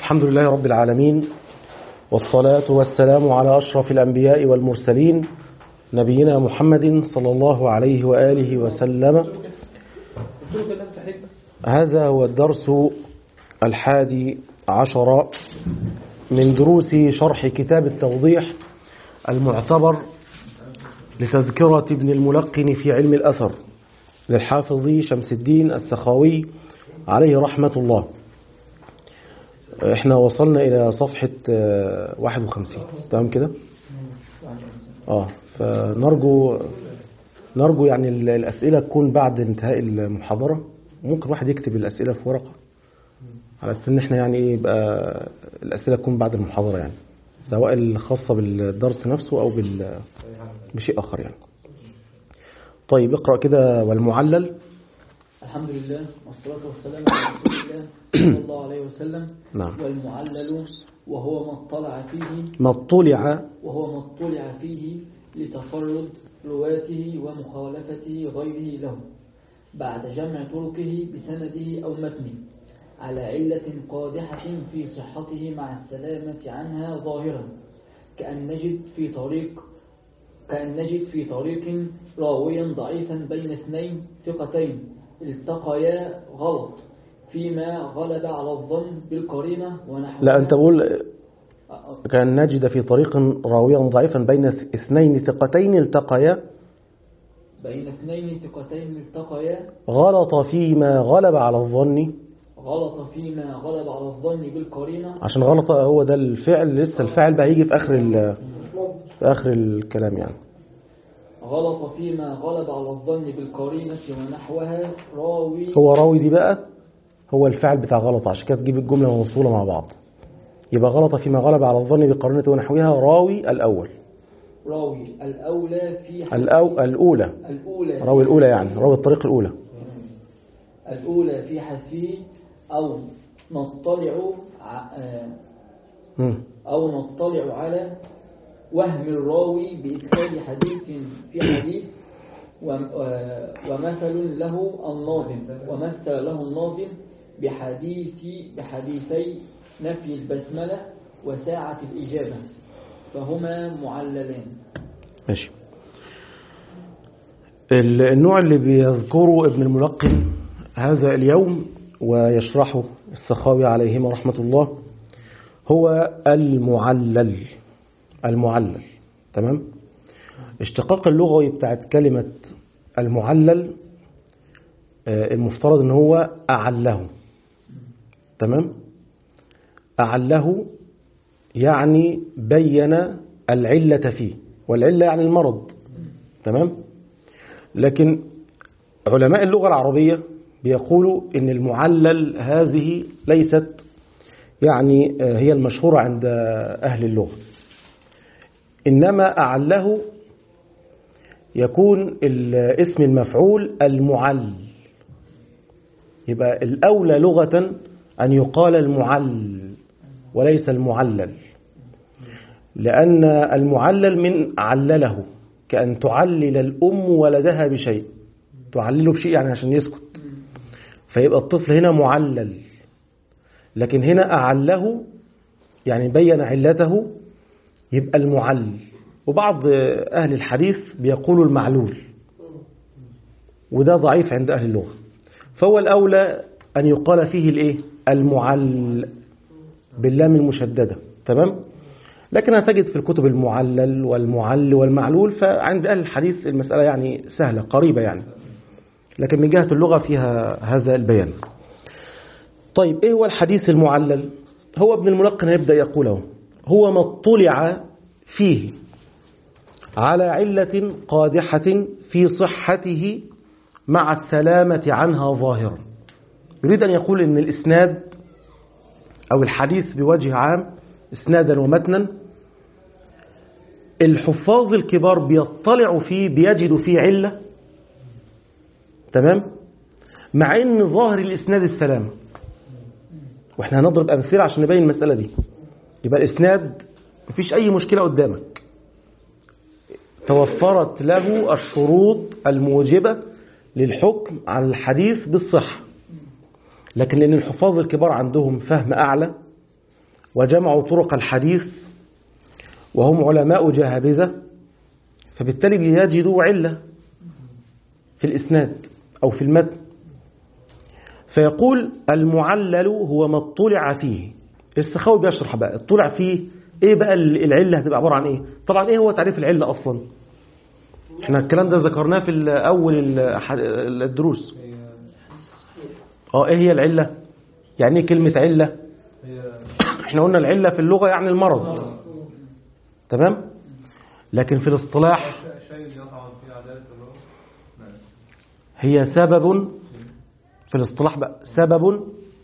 الحمد لله رب العالمين والصلاة والسلام على أشرف الأنبياء والمرسلين نبينا محمد صلى الله عليه وآله وسلم هذا هو الدرس الحادي عشر من دروس شرح كتاب التوضيح المعتبر لتذكرة ابن الملقن في علم الأثر للحافظ شمس الدين السخاوي عليه رحمة الله احنا وصلنا الى صفحة 51 تمام كده اه فنرجو نرجو يعني الاسئلة تكون بعد انتهاء المحاضرة ممكن واحد يكتب الاسئلة في ورقة على اساس ان احنا يعني ايه يبقى الاسئلة تكون بعد المحاضرة يعني سواء الخاصة بالدرس نفسه او بال بشيء اخر يعني طيب اقرأ كده والمعلل الحمد لله والصلاة والسلام على رسول الله صلى الله عليه وسلم نعم. والمعلل وهو ما اطلع فيه ما اطلع وهو ما اطلع فيه لتفرد رواته ومخالفة غيره له بعد جمع طرقه بسنده أو متنه على علة قادحة في صحته مع السلامة عنها ظاهرا كأن نجد في طريق كأن نجد في طريق راويا ضعيفا بين اثنين ثقتين التقيا غلط فيما غلب على الظن بالقرينة ونحوها لا انت بقول كان نجد في طريق راويا ضعيفا بين اثنين ثقتين التقيا بين اثنين ثقتين التقيا غلط فيما غلب على الظن غلط فيما غلب على الظن بالقرينة عشان غلط هو ده الفعل لسه الفعل بقى هيجي في اخر ال- في اخر الكلام يعني غلط فيما غلب على الظن بالقرينة ونحوها راوي هو راوي دي بقى هو الفعل بتاع غلط عشان كده تجيب الجملة موصولة مع بعض يبقى غلط فيما غلب على الظن بقرينة ونحوها راوي الأول راوي الأولى في حديث- الأو الأولى الأولى راوي الأولى يعني راوي الطريق الأولى الأولى في حسيه أو نطلع ع- آه، مم. أو نطلع على وهم الراوي بإدخال حديث في حديث وم- آه، ومثل له الناظم ومثل له الناظم بحديث بحديثي نفي البسملة وساعة الإجابة فهما معللان ماشي ال- النوع اللي بيذكره ابن الملقن هذا اليوم ويشرحه السخاوي عليهما رحمة الله هو المعلل المعلل تمام اشتقاق اللغوي بتاعت كلمة المعلل آه، المفترض ان هو أعله تمام أعله يعني بين العلة فيه والعلة يعني المرض تمام لكن علماء اللغة العربية بيقولوا ان المعلل هذه ليست يعني آه، هي المشهورة عند أهل اللغة إنما أعله يكون اسم المفعول المعل يبقى الأولى لغة أن يقال المعل وليس المعلل لأن المعلل من علله كأن تعلل الأم ولدها بشيء تعلله بشيء يعني عشان يسكت فيبقى الطفل هنا معلل لكن هنا أعله يعني بين علته يبقى المعل وبعض أهل الحديث بيقولوا المعلول وده ضعيف عند أهل اللغة فهو الأولى أن يقال فيه الإيه؟ المعل باللام المشددة تمام لكن هتجد في الكتب المعلل والمعل والمعلول فعند أهل الحديث المسألة يعني سهلة قريبة يعني لكن من جهة اللغة فيها هذا البيان طيب إيه هو الحديث المعلل هو ابن الملقن يبدأ يقوله هو ما اطلع فيه على علة قادحة في صحته مع السلامة عنها ظاهرا يريد أن يقول أن الإسناد أو الحديث بوجه عام إسنادا ومتنا الحفاظ الكبار بيطلعوا فيه بيجدوا فيه علة تمام مع أن ظاهر الإسناد السلامة وإحنا هنضرب أمثلة عشان نبين المسألة دي يبقى الإسناد مفيش أي مشكلة قدامك توفرت له الشروط الموجبة للحكم على الحديث بالصحة لكن لأن الحفاظ الكبار عندهم فهم أعلى وجمعوا طرق الحديث وهم علماء جاهبذة فبالتالي بيجدوا علة في الإسناد أو في المتن فيقول المعلل هو ما اطلع فيه السخاوي بيشرح بقى اطلع فيه ايه بقى العلة هتبقى عبارة عن ايه طبعا ايه هو تعريف العلة اصلا احنا الكلام ده ذكرناه في اول الدروس اه ايه هي العلة يعني ايه كلمة علة احنا قلنا العلة في اللغة يعني المرض تمام لكن في الاصطلاح هي سبب في الاصطلاح بقى سبب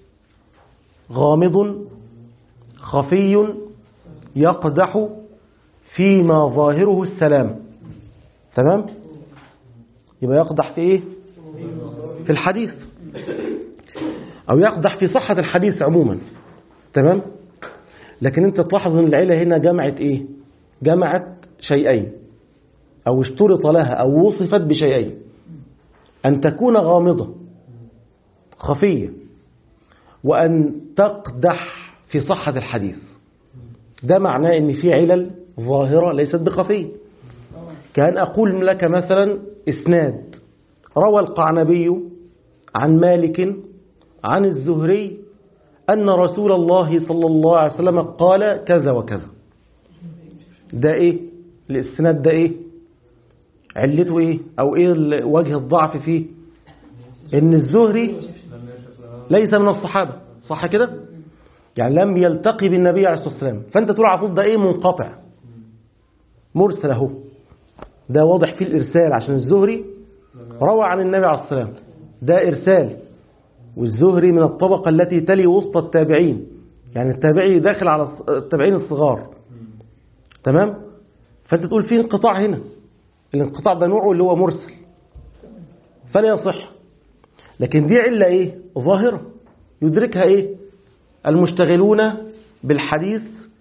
غامض خفي يقدح فيما ظاهره السلام تمام يبقى يقدح في ايه في الحديث او يقدح في صحة الحديث عموما تمام لكن انت تلاحظ ان العيلة هنا جمعت ايه جمعت شيئين او اشترط لها او وصفت بشيئين ان تكون غامضة خفية وان تقدح في صحة الحديث ده معناه ان في علل ظاهرة ليست بخفية كان أقول لك مثلا إسناد روى القعنبي عن مالك عن الزهري أن رسول الله صلى الله عليه وسلم قال كذا وكذا ده إيه الإسناد ده إيه علته إيه أو إيه وجه الضعف فيه إن الزهري ليس من الصحابة صح كده يعني لم يلتقي بالنبي عليه الصلاة والسلام فأنت تقول على طول ده إيه منقطع مرسل اهو ده واضح فيه الإرسال عشان الزهري روى عن النبي عليه الصلاة والسلام ده إرسال والزهري من الطبقة التي تلي وسط التابعين يعني التابعي داخل على التابعين الصغار تمام فأنت تقول فيه انقطاع هنا الانقطاع ده نوعه اللي هو مرسل فلا يصح لكن دي علة ايه ظاهرة يدركها ايه المشتغلون بالحديث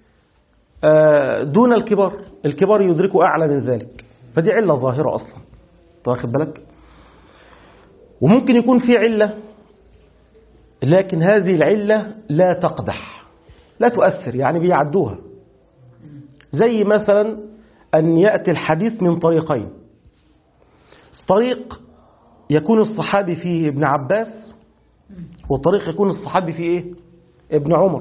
دون الكبار الكبار يدركوا أعلى من ذلك فدي علة ظاهرة أصلا واخد بالك وممكن يكون في علة لكن هذه العلة لا تقدح لا تؤثر يعني بيعدوها زي مثلا أن يأتي الحديث من طريقين طريق يكون الصحابي فيه ابن عباس وطريق يكون الصحابي فيه إيه؟ ابن عمر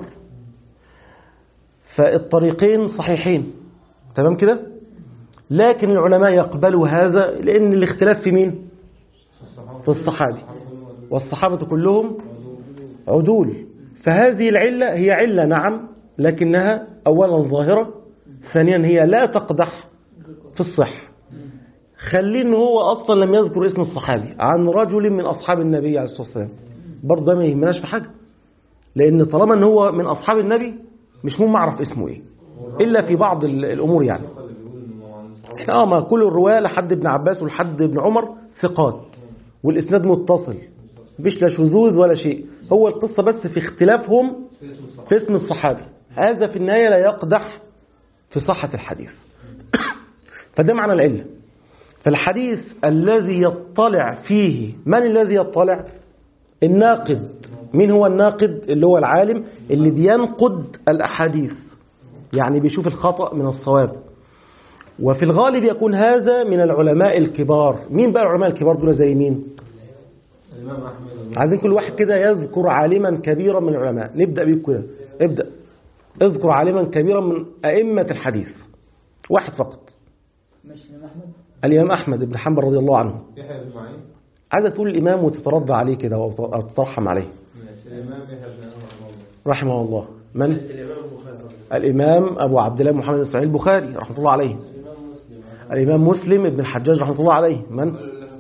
فالطريقين صحيحين تمام كده لكن العلماء يقبلوا هذا لأن الاختلاف في مين في الصحابي والصحابة كلهم عدول فهذه العلة هي علة نعم لكنها أولا ظاهرة ثانيا هي لا تقدح في الصح خلين هو أصلا لم يذكر اسم الصحابي عن رجل من أصحاب النبي عليه الصلاة والسلام برضه ده ما يهمناش في حاجة لأن طالما ان هو من أصحاب النبي مش مهم أعرف اسمه إيه إلا في بعض الأمور يعني احنا اه ما كل الرواية لحد ابن عباس ولحد ابن عمر ثقات والإسناد متصل مفيش لا شذوذ ولا شيء هو القصة بس في اختلافهم في اسم الصحابي هذا في النهاية لا يقدح في صحة الحديث فده معنى العلة فالحديث الذي يطلع فيه من الذي يطلع الناقد مين هو الناقد اللي هو العالم اللي بينقد الأحاديث يعني بيشوف الخطأ من الصواب وفي الغالب يكون هذا من العلماء الكبار مين بقى العلماء الكبار دول زي مين عايزين كل واحد كده يذكر عالما كبيرا من العلماء نبدأ بيه كده ابدأ اذكر عالما كبيرا من أئمة الحديث واحد فقط ماشي الإمام أحمد الإمام أحمد بن حنبل رضي الله عنه يحيى بن معين عايزة تقول الإمام وتترضى عليه كده وتترحم عليه ماشي الإمام يحيى بن معين رحمه الله من؟ الإمام البخاري الإمام أبو عبد الله محمد بن إسماعيل البخاري رحمه الله عليه الإمام مسلم ابن الحجاج رحمه الله عليه من؟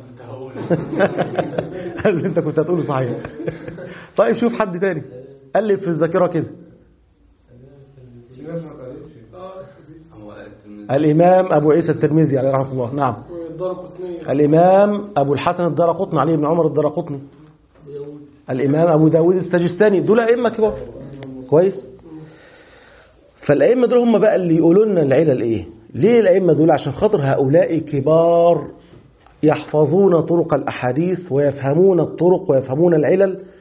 قال لي أنت كنت هتقول صحيح طيب شوف حد تاني قلب في الذاكرة كده الناس ما قالتش الإمام أبو عيسى الترمذي عليه رحمه الله نعم الإمام أبو الحسن الدرقطني علي بن عمر الدرقطني الإمام أبو داود السجستاني دول أئمة كبار كويس فالأئمة دول هم بقى اللي يقولوا لنا العلل إيه ليه الأئمة دول عشان خاطر هؤلاء كبار يحفظون طرق الأحاديث ويفهمون الطرق ويفهمون العلل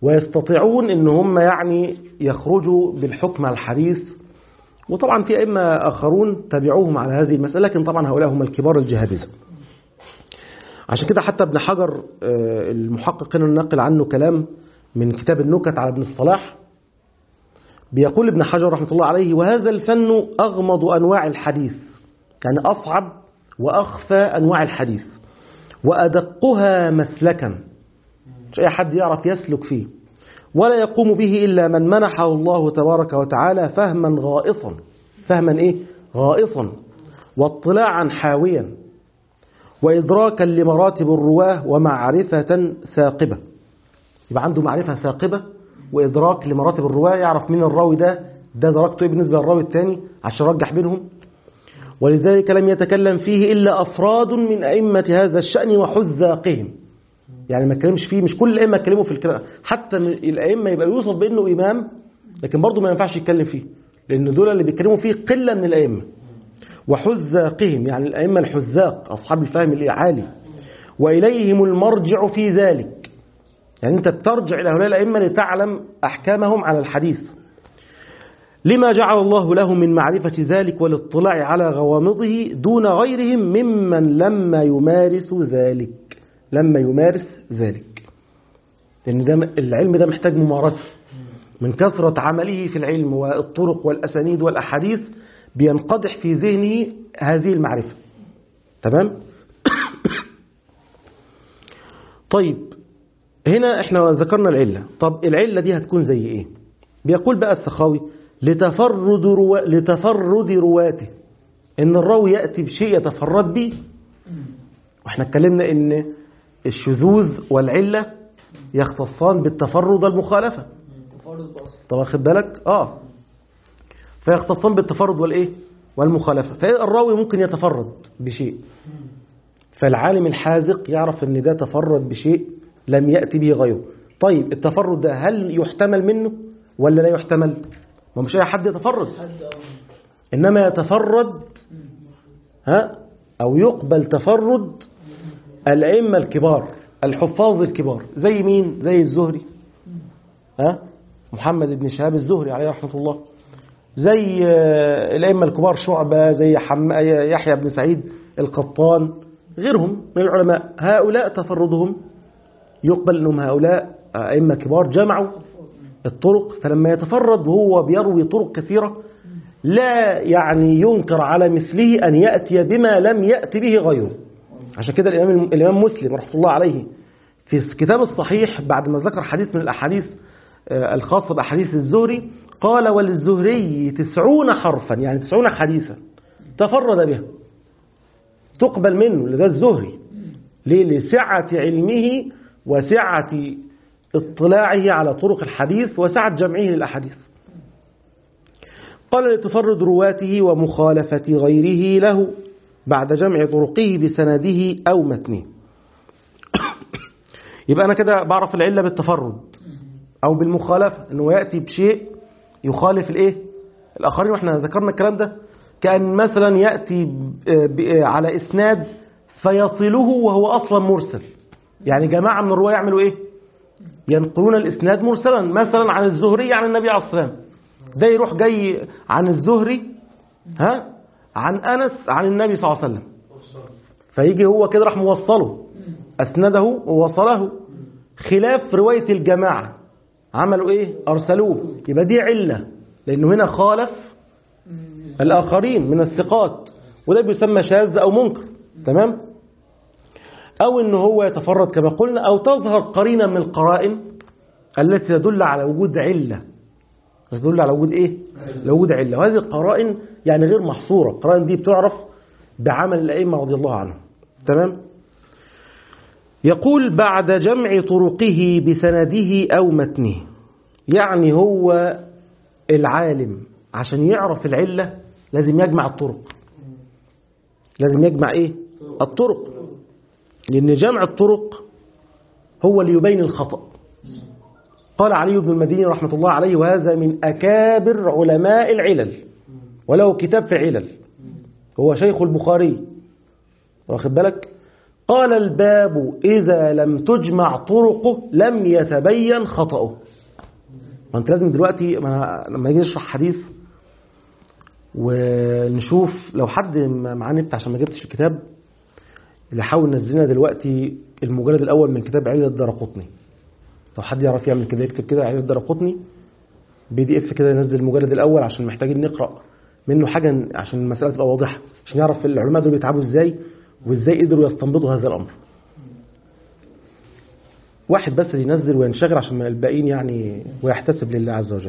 ويستطيعون ان هم يعني يخرجوا بالحكم على الحديث وطبعا في أئمة آخرون تبعوهم على هذه المسألة لكن طبعا هؤلاء هم الكبار الجهابذة عشان كده حتى ابن حجر آه، المحقق هنا نقل عنه كلام من كتاب النكت على ابن الصلاح بيقول ابن حجر رحمة الله عليه وهذا الفن أغمض أنواع الحديث يعني أصعب وأخفى أنواع الحديث وأدقها مسلكا مش أي حد يعرف يسلك فيه ولا يقوم به إلا من منحه الله تبارك وتعالى فهما غائصا فهما إيه؟ غائصا واطلاعا حاويا وإدراكا لمراتب الرواه ومعرفة ثاقبة يبقى عنده معرفة ثاقبة وإدراك لمراتب الرواه يعرف مين الراوي ده ده درجته إيه بالنسبة للراوي الثاني عشان يرجح بينهم ولذلك لم يتكلم فيه إلا أفراد من أئمة هذا الشأن وحذاقهم يعني ما اتكلمش فيه مش كل الأئمة اتكلموا في الكلام حتى الأئمة يبقى يوصف بأنه إمام لكن برضه ما ينفعش يتكلم فيه لأن دول اللي بيتكلموا فيه قلة من الأئمة وحذاقهم يعني الأئمة الحذاق أصحاب الفهم العالي وإليهم المرجع في ذلك يعني أنت ترجع إلى هؤلاء الأئمة لتعلم أحكامهم على الحديث لما جعل الله لهم من معرفة ذلك والاطلاع على غوامضه دون غيرهم ممن لما يمارس ذلك لما يمارس ذلك لأن ده العلم ده محتاج ممارسة من كثرة عمله في العلم والطرق والأسانيد والأحاديث بينقدح في ذهنه هذه المعرفة تمام طيب هنا احنا ذكرنا العلة طب العلة دي هتكون زي ايه بيقول بقى السخاوي لتفرد, روا... لتفرد رواته ان الراوي يأتي بشيء يتفرد به واحنا اتكلمنا ان الشذوذ والعلة يختصان بالتفرد والمخالفة تفرد بأصل طب واخد بالك اه فيختصان بالتفرد والايه والمخالفة فالراوي ممكن يتفرد بشيء فالعالم الحاذق يعرف ان ده تفرد بشيء لم يأتي به غيره طيب التفرد ده هل يحتمل منه ولا لا يحتمل ما مش اي حد يتفرد حد أو انما يتفرد ها او يقبل تفرد الائمه الكبار الحفاظ الكبار زي مين زي الزهري ها محمد بن شهاب الزهري عليه رحمه الله زي آه، الائمه الكبار شعبه زي حم... يحيى بن سعيد القطان غيرهم من العلماء هؤلاء تفردهم يقبل انهم هؤلاء ائمه كبار جمعوا الطرق فلما يتفرد وهو بيروي طرق كثيره لا يعني ينكر على مثله أن يأتي بما لم يأتي به غيره عشان كده الإمام, الإمام مسلم رحمه الله عليه في كتاب الصحيح بعد ما ذكر حديث من الأحاديث آه، الخاصة بأحاديث الزهري قال وللزهري تسعون حرفا يعني تسعون حديثا تفرد بها تقبل منه لذا الزهري ليه لسعة علمه وسعة اطلاعه على طرق الحديث وسعة جمعه للأحاديث قال لتفرد رواته ومخالفة غيره له بعد جمع طرقه بسنده أو متنه يبقى أنا كده بعرف العلة بالتفرد أو بالمخالفة أنه يأتي بشيء يخالف الإيه الآخرين وإحنا ذكرنا الكلام ده كأن مثلا يأتي ب- ب- على إسناد فيصله وهو أصلا مرسل يعني جماعة من الرواة يعملوا إيه ينقلون الإسناد مرسلا مثلا عن الزهري عن النبي عليه الصلاة والسلام ده يروح جاي عن الزهري ها عن أنس عن النبي صلى الله عليه وسلم فيجي هو كده راح موصله أسنده ووصله خلاف رواية الجماعة عملوا إيه أرسلوه يبقى دي علة لأنه هنا خالف الآخرين من الثقات وده بيسمى شاذ أو منكر تمام أو إن هو يتفرد كما قلنا أو تظهر قرينة من القرائن التي تدل على وجود علة تدل على وجود إيه؟ لوجود علة وهذه القرائن يعني غير محصورة القرائن دي بتعرف بعمل الأئمة رضي الله عنهم تمام يقول بعد جمع طرقه بسنده أو متنه يعني هو العالم عشان يعرف العلة لازم يجمع الطرق لازم يجمع إيه الطرق لأن جمع الطرق هو اللي يبين الخطأ قال علي بن المديني رحمة الله عليه وهذا من أكابر علماء العلل وله كتاب في علل هو شيخ البخاري واخد بالك قال الباب إذا لم تجمع طرقه لم يتبين خطأه ما انت لازم دلوقتي ما لما نيجي نشرح حديث ونشوف لو حد معاه نت عشان ما جبتش الكتاب اللي حاول نزلنا دلوقتي المجلد الاول من كتاب عيد الدرقطني لو حد يعرف يعمل كده يكتب كده عيد الدرقطني بي دي اف كده ينزل المجلد الاول عشان محتاجين نقرا منه حاجه عشان المساله تبقى واضحه عشان نعرف العلماء دول بيتعبوا ازاي وازاي قدروا يستنبطوا هذا الامر واحد بس اللي ينزل وينشغل عشان ما الباقيين يعني ويحتسب لله عز وجل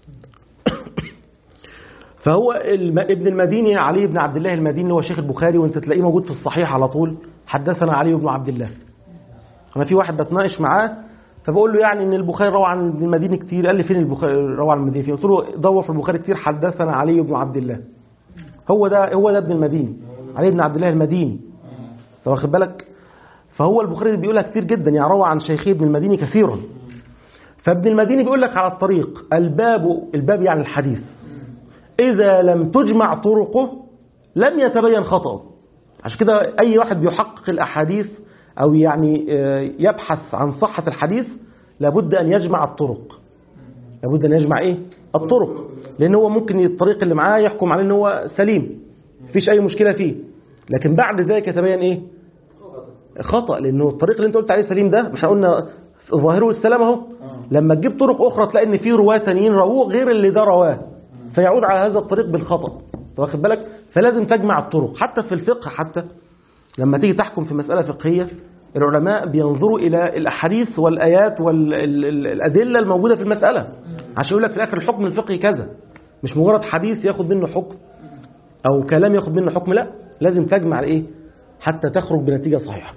فهو الم- ابن المديني علي بن عبد الله المديني اللي هو شيخ البخاري وانت تلاقيه موجود في الصحيح على طول حدثنا علي بن عبد الله انا في واحد بتناقش معاه فبقول له يعني ان البخاري روى عن ابن المديني كتير قال لي فين البخاري روى عن المديني فين قلت له دور في البخاري كتير حدثنا علي بن عبد الله هو ده هو ده ابن المديني علي بن عبد الله المديني أنت واخد بالك فهو البخاري بيقولها كتير جدا يعني روى عن شيخي ابن المديني كثيرا فابن المديني بيقول لك على الطريق الباب الباب يعني الحديث إذا لم تجمع طرقه لم يتبين خطأه عشان كده أي واحد بيحقق الأحاديث أو يعني آه، يبحث عن صحة الحديث لابد أن يجمع الطرق لابد أن يجمع إيه؟ الطرق لأن هو ممكن الطريق اللي معاه يحكم عليه أن هو سليم مفيش أي مشكلة فيه لكن بعد ذلك يتبين إيه؟ خطأ لأنه الطريق اللي أنت قلت عليه سليم ده احنا قلنا ظاهره السلام أهو لما تجيب طرق أخرى تلاقي إن في رواة ثانيين رووه غير اللي ده رواه فيعود على هذا الطريق بالخطأ أنت واخد بالك فلازم تجمع الطرق حتى في الفقه حتى لما تيجي تحكم في مسألة فقهية العلماء بينظروا إلى الأحاديث والآيات والأدلة الموجودة في المسألة عشان يقول لك في الآخر الحكم الفقهي كذا مش مجرد حديث ياخد منه حكم أو كلام ياخد منه حكم لا لازم تجمع الإيه حتى تخرج بنتيجة صحيحة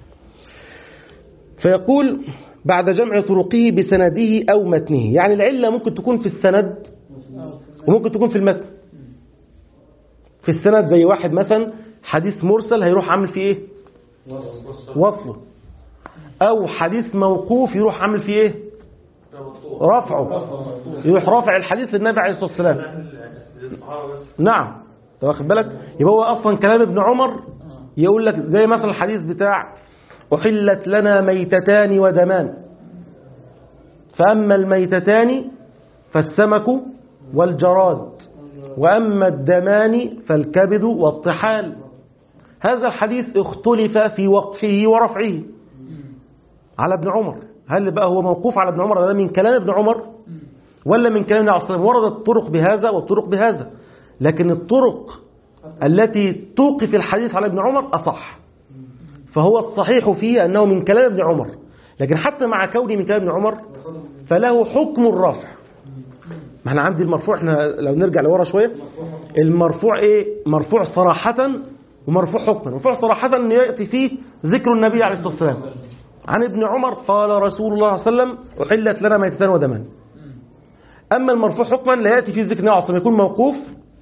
فيقول بعد جمع طرقه بسنده أو متنه يعني العلة ممكن تكون في السند وممكن تكون في المتن في السند زي واحد مثلا حديث مرسل هيروح عامل فيه ايه وصله او حديث موقوف يروح عامل فيه ايه رفعه يروح رافع الحديث للنبي عليه الصلاه والسلام نعم أنت واخد بالك يبقى هو اصلا كلام ابن عمر يقول لك زي مثلا الحديث بتاع احلت لنا ميتتان ودمان فاما الميتتان فالسمك والجراد واما الدمان فالكبد والطحال هذا الحديث اختلف في وقفه ورفعه على ابن عمر هل بقى هو موقوف على ابن عمر ولا من كلام ابن عمر ولا من كلام النبي عليه الصلاة والسلام وردت الطرق بهذا والطرق بهذا لكن الطرق التي توقف الحديث على ابن عمر أصح فهو الصحيح فيه أنه من كلام ابن عمر لكن حتى مع كونه من كلام ابن عمر فله حكم الرفع ما احنا عندي المرفوع احنا لو نرجع لورا شوية المرفوع ايه مرفوع صراحة ومرفوع حكما مرفوع صراحة ان يأتي فيه ذكر النبي عليه الصلاة والسلام عن ابن عمر قال رسول الله صلى الله عليه وسلم أحلت لنا ميتتان ودمان أما المرفوع حكما لا يأتي فيه ذكر النبي عليه الصلاة والسلام يكون موقوف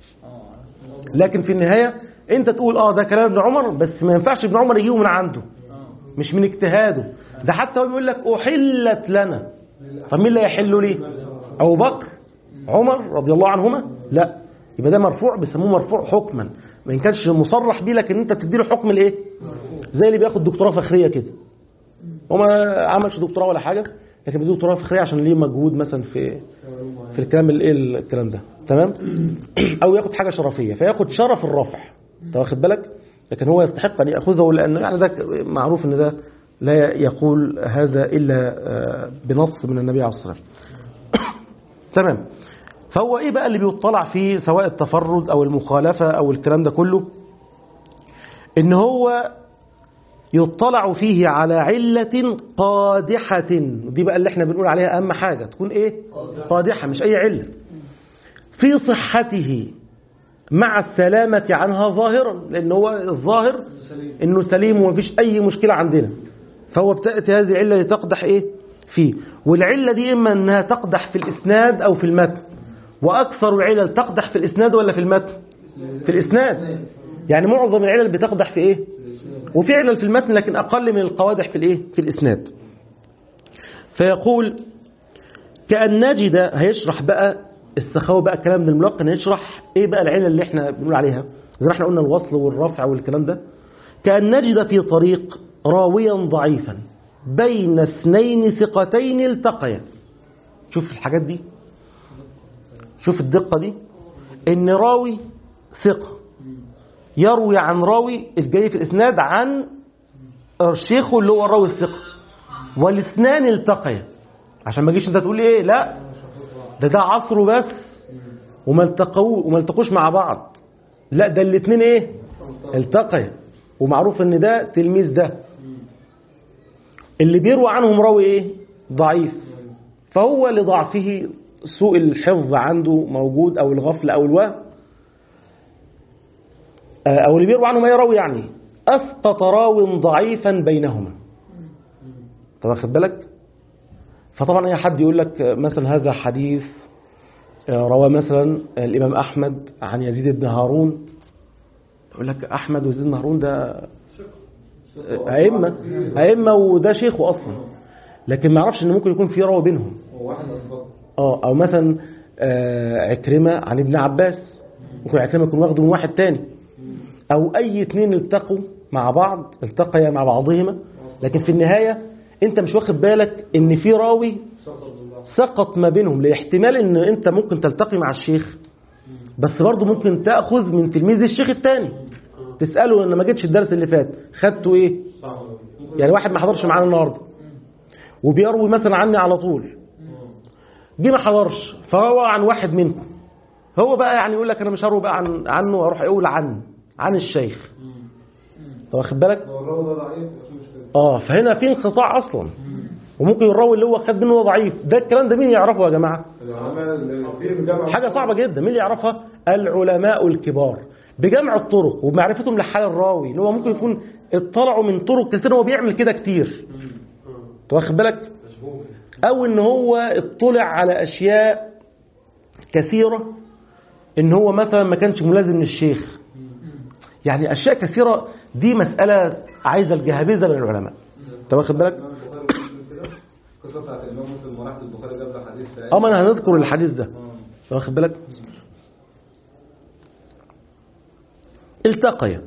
لكن في النهاية انت تقول اه ده كلام ابن عمر بس ما ينفعش ابن عمر يجيبه من عنده مش من اجتهاده ده حتى هو بيقول لك أحلت لنا طب مين اللي يحل لي أبو بكر عمر رضي الله عنهما لا يبقى ده مرفوع بيسموه مرفوع حكما ما كانش مصرح بيه لكن انت بتديله حكم الايه زي اللي بياخد دكتوراه فخريه كده هو ما عملش دكتوراه ولا حاجه لكن بيديله دكتوراه فخريه عشان ليه مجهود مثلا في في الكلام الايه الكلام ده تمام او ياخد حاجه شرفيه فياخد شرف الرفع انت واخد بالك لكن هو يستحق ان ياخذه لان يعني ده معروف ان ده لا يقول هذا الا آه، بنص من النبي عليه الصلاه والسلام تمام فهو ايه بقى اللي بيطلع فيه سواء التفرد او المخالفة او الكلام ده كله ان هو يطلع فيه على علة قادحة دي بقى اللي احنا بنقول عليها اهم حاجة تكون ايه قادحة مش اي علة في صحته مع السلامة عنها ظاهرا لان هو الظاهر انه سليم ومفيش اي مشكلة عندنا فهو بتأتي هذه العلة لتقدح ايه فيه والعلة دي اما انها تقدح في الاسناد او في المتن واكثر العلل تقدح في الاسناد ولا في المتن في الاسناد يعني معظم العلل بتقدح في ايه وفي علل في المتن لكن اقل من القوادح في الايه في الاسناد فيقول كأن نجد هيشرح بقى السخاوي بقى الكلام من الملقن هيشرح ايه بقى العلل اللي احنا بنقول عليها زي ما احنا قلنا الوصل والرفع والكلام ده كأن نجد في طريق راويا ضعيفا بين اثنين ثقتين التقيا شوف الحاجات دي شوف الدقة دي ان راوي ثقة يروي عن راوي الجاي في الاسناد عن شيخه اللي هو الراوي الثقة والاثنان التقيا عشان ما تجيش انت تقول لي ايه لا ده ده عصره بس وما التقوا وما التقوش مع بعض لا ده الاثنين ايه التقيا ومعروف ان ده تلميذ ده اللي بيروى عنهم راوي ايه ضعيف فهو لضعفه سوء الحفظ عنده موجود او الغفله او الوهم آه، او اللي بيروى عنهم ايه راوي يعني اسقط راو ضعيفا بينهما طب واخد بالك فطبعا اي حد يقول لك آه، مثلا هذا حديث آه، روى مثلا الامام احمد عن يزيد بن هارون يقول لك احمد ويزيد بن هارون ده ائمه ائمه وده شيخه اصلا لكن ما يعرفش ان ممكن يكون في راوي بينهم هو واحد أصدق اه او مثلا آه، عكرمه عن ابن عباس ممكن عكرمه يكون واخده من واحد تاني او اي اتنين التقوا مع بعض التقيا مع بعضهما لكن في النهايه انت مش واخد بالك ان في راوي سقط ما بينهم لاحتمال ان انت ممكن تلتقي مع الشيخ بس برضه ممكن تاخذ من تلميذ الشيخ الثاني تساله انا ما جيتش الدرس اللي فات خدته ايه صعب أوي. يعني واحد ما حضرش معانا النهارده وبيروي مثلا عني على طول جه ما حضرش فروى عن واحد منكم هو بقى يعني يقول لك انا مش هروي بقى عن عنه واروح اقول عن عن الشيخ طب واخد بالك لو الراوي ده ضعيف مفيش مشكلة اه فهنا في انقطاع اصلا وممكن الراوي اللي هو خد منه هو ضعيف ده الكلام ده مين يعرفه يا جماعه العلماء اللي في الجامعة حاجه صعبه جدا مين اللي يعرفها العلماء الكبار بجمع الطرق وبمعرفتهم لحال الراوي اللي هو ممكن يكون اطلعوا من طرق كثير هو بيعمل كده كتير انت واخد بالك او ان هو اطلع على اشياء كثيره ان هو مثلا ما كانش ملازم للشيخ يعني اشياء كثيره دي مساله عايزه الجهابذه من العلماء انت واخد بالك الإمام البخاري مسلم كده القصة بتاعت الإمام مسلم وراح البخاري جاب له حديث اه ما انا هنذكر الحديث ده آه. انت واخد بالك التقيا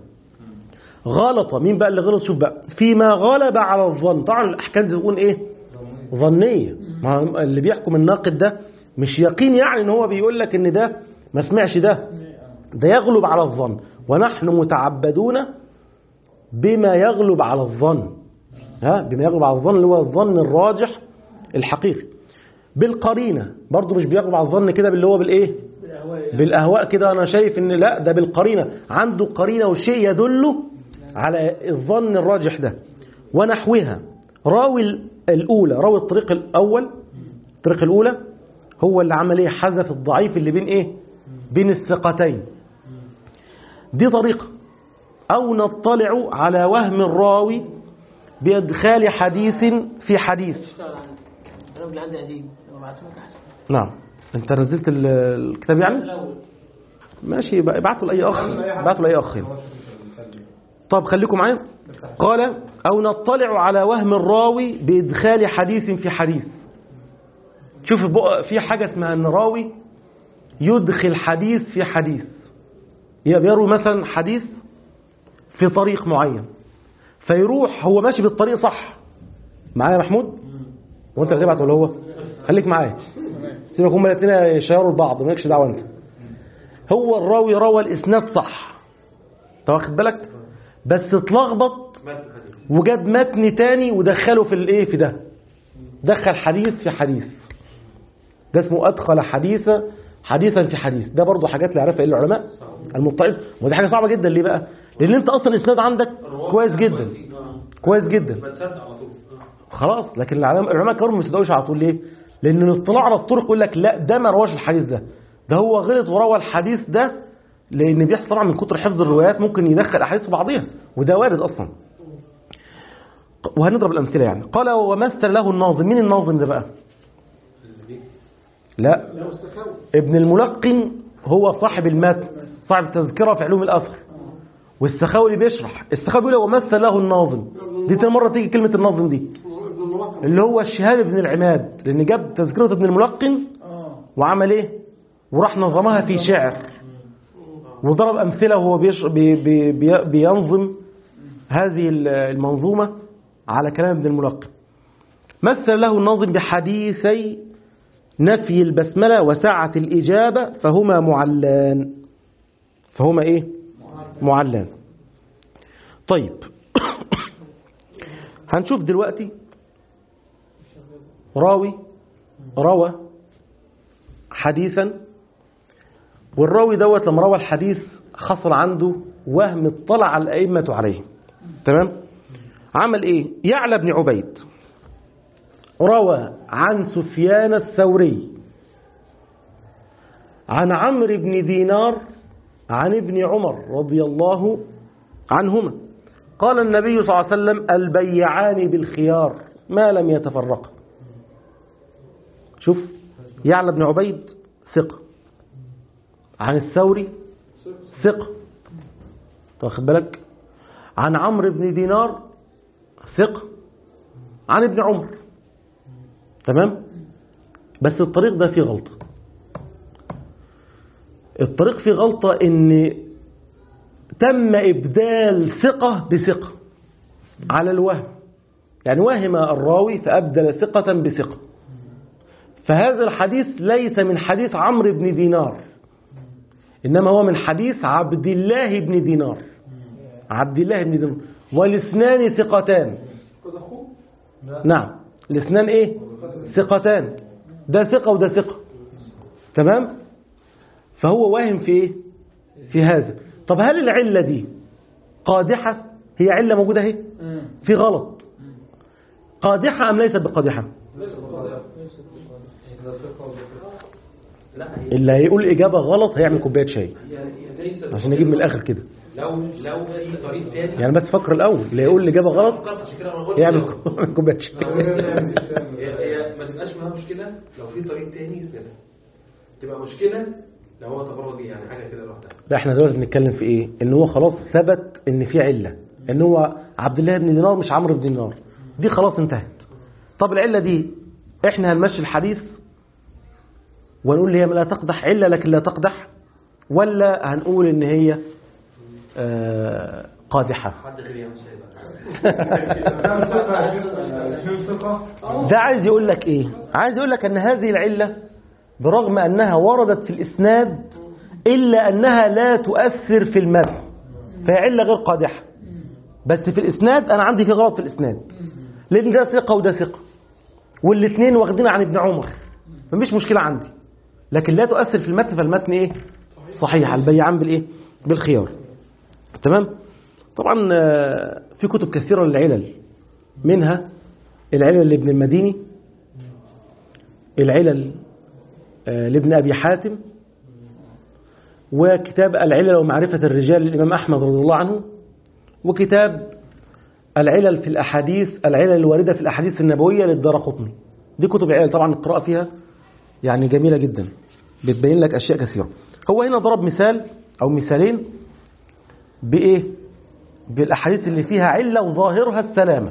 غلط مين بقى اللي غلط شوف بقى فيما غلب على الظن طبعا الاحكام دي تكون ايه ظنيه ما هو اللي بيحكم الناقد ده مش يقين يعني ان هو بيقول لك ان ده ما سمعش ده ده يغلب على الظن ونحن متعبدون بما يغلب على الظن ها بما يغلب على الظن اللي هو الظن الراجح الحقيقي بالقرينه برضه مش بيغلب على الظن كده باللي هو بالايه بالاهواء كده انا شايف ان لا ده بالقرينه عنده قرينه وشيء يدله على الظن الراجح ده ونحوها راوي الاولى راوي الطريق الاول الطريق الاولى هو اللي عمل ايه حذف الضعيف اللي بين ايه بين الثقتين دي طريقه او نطلع على وهم الراوي بادخال حديث في حديث اشتغل عندي الراجل اللي عندي قديم لو بعته لك احسن نعم انت نزلت ال- الكتاب يعني الاول ماشي يبقى ابعته لاي اخ ابعته لاي اخ طب خليكم معايا قال او نطلع على وهم الراوي بادخال حديث في حديث شوف بقى في حاجه اسمها ان راوي يدخل حديث في حديث يبقى بيروي مثلا حديث في طريق معين فيروح هو ماشي بالطريق صح معايا يا محمود وانت اللي تبعت ولا هو خليك معايا سيبك هما الاثنين يشيروا لبعض مالكش دعوه انت هو الراوي روى الاسناد صح انت واخد بالك بس اتلخبط وجاب متن تاني ودخله في الايه في ده دخل حديث في حديث ده اسمه ادخل حديثا حديثا في حديث ده برضه حاجات لا يعرفها الا العلماء المطلعين ودي حاجه صعبه جدا ليه بقى لان انت اصلا الاسناد عندك كويس جدا كويس جدا خلاص لكن العلماء العلماء كانوا ما بيصدقوش على طول ليه لان الاطلاع على الطرق يقول لك لا ده ما رواش الحديث ده ده هو غلط وروى الحديث ده لان بيحصل طبعا من كتر حفظ الروايات ممكن يدخل احاديث في بعضها وده وارد اصلا وهنضرب الامثله يعني قال ومثل له الناظم مين الناظم ده بقى لا ابن الملقن هو صاحب المتن صاحب التذكره في علوم الاثر والسخاوي اللي بيشرح السخاوي بيقول ومثل له الناظم دي تاني مره تيجي كلمه الناظم دي اللي هو الشهاب بن العماد لان جاب تذكره ابن الملقن اه وعمل ايه وراح نظمها في شعر وضرب امثله وهو بيش بي بي بي بينظم هذه المنظومه على كلام ابن الملقن مثل له الناظم بحديثي نفي البسملة وسعة الإجابة فهما معلان فهما إيه معلان طيب هنشوف دلوقتي راوي روى حديثا والراوي دوت لما روى الحديث حصل عنده وهم اطلع الأئمة عليه تمام عمل ايه يعلى بن عبيد روى عن سفيان الثوري عن عمرو بن دينار عن ابن عمر رضي الله عنهما قال النبي صلى الله عليه وسلم البيعان بالخيار ما لم يتفرقا شوف يعلى بن عبيد ثقة عن الثوري ثقة واخد بالك عن عمرو بن دينار ثقة عن ابن عمر تمام بس الطريق ده فيه غلطة الطريق فيه غلطة ان تم ابدال ثقة بثقة على الوهم يعني وهم الراوي فأبدل ثقة بثقة فهذا الحديث ليس من حديث عمرو بن دينار إنما هو من حديث عبد الله بن دينار عبد الله بن دينار والاثنان ثقتان نعم الاثنان ايه ثقتان ده ثقة وده ثقة تمام فهو واهم في ايه في هذا طب هل العلة دي قادحة هي علة موجودة اهي في غلط قادحة أم ليست بقادحة اللي هيقول إجابة غلط هيعمل كوباية شاي عشان نجيب من الآخر كده لو لو في طريق تاني يعني بس فكر الأول اللي هيقول الإجابة غلط فكرت عشان كده انا قلت يعمل لو- كوباية شاي هي هي ما تبقاش معاها مشكله لو في طريق تاني يسندها تبقى مشكله لو هو تبرع دي يعني حاجه كده لوحدها لا احنا دلوقتي بنتكلم في ايه ان هو خلاص ثبت ان في علة ان هو عبد الله بن دينار مش عمرو بن دينار دي خلاص انتهت طب العلة دي احنا هنمشي الحديث ونقول هي لا تقدح علة لكن لا تقدح ولا هنقول ان هي آه، قادحة حد غير يا مش ده عايز يقول لك ايه عايز يقول لك ان هذه العلة برغم انها وردت في الاسناد الا انها لا تؤثر في المتن فهي علة غير قادحة بس في الاسناد انا عندي في غلط في الاسناد لان ده ثقة وده ثقة والاثنين واخدين عن ابن عمر فمش مشكلة عندي لكن لا تؤثر في المتن فالمتن ايه صحيح البيعان بالايه بالخيار تمام طبعا آه، في كتب كثيرة للعلل منها العلل لابن المديني العلل آه، لابن أبي حاتم وكتاب العلل ومعرفة الرجال للإمام أحمد رضي الله عنه وكتاب العلل في الأحاديث العلل الواردة في الأحاديث النبوية للدار قطني دي كتب العلل طبعا القراءة فيها يعني جميلة جدا بتبين لك أشياء كثيرة هو هنا ضرب مثال أو مثالين بإيه بالأحاديث اللي فيها علة وظاهرها السلامة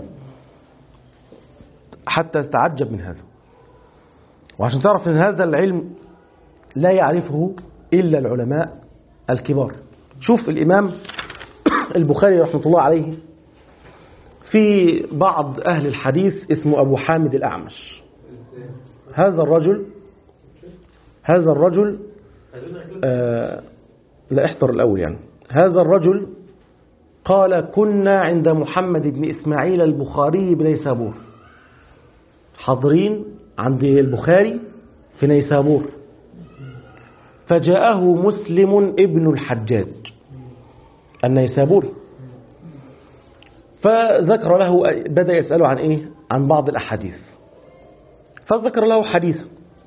حتى تتعجب من هذا وعشان تعرف ان هذا العلم لا يعرفه إلا العلماء الكبار شوف الإمام البخاري رحمة الله عليه في بعض أهل الحديث اسمه أبو حامد الأعمش هذا الرجل هذا الرجل آه لا احضر الأول يعني هذا الرجل قال كنا عند محمد بن إسماعيل البخاري بنيسابور حاضرين عند البخاري في نيسابور فجاءه مسلم ابن الحجاج النيسابوري فذكر له بدأ يسأله عن إيه عن بعض الأحاديث فذكر له حديثا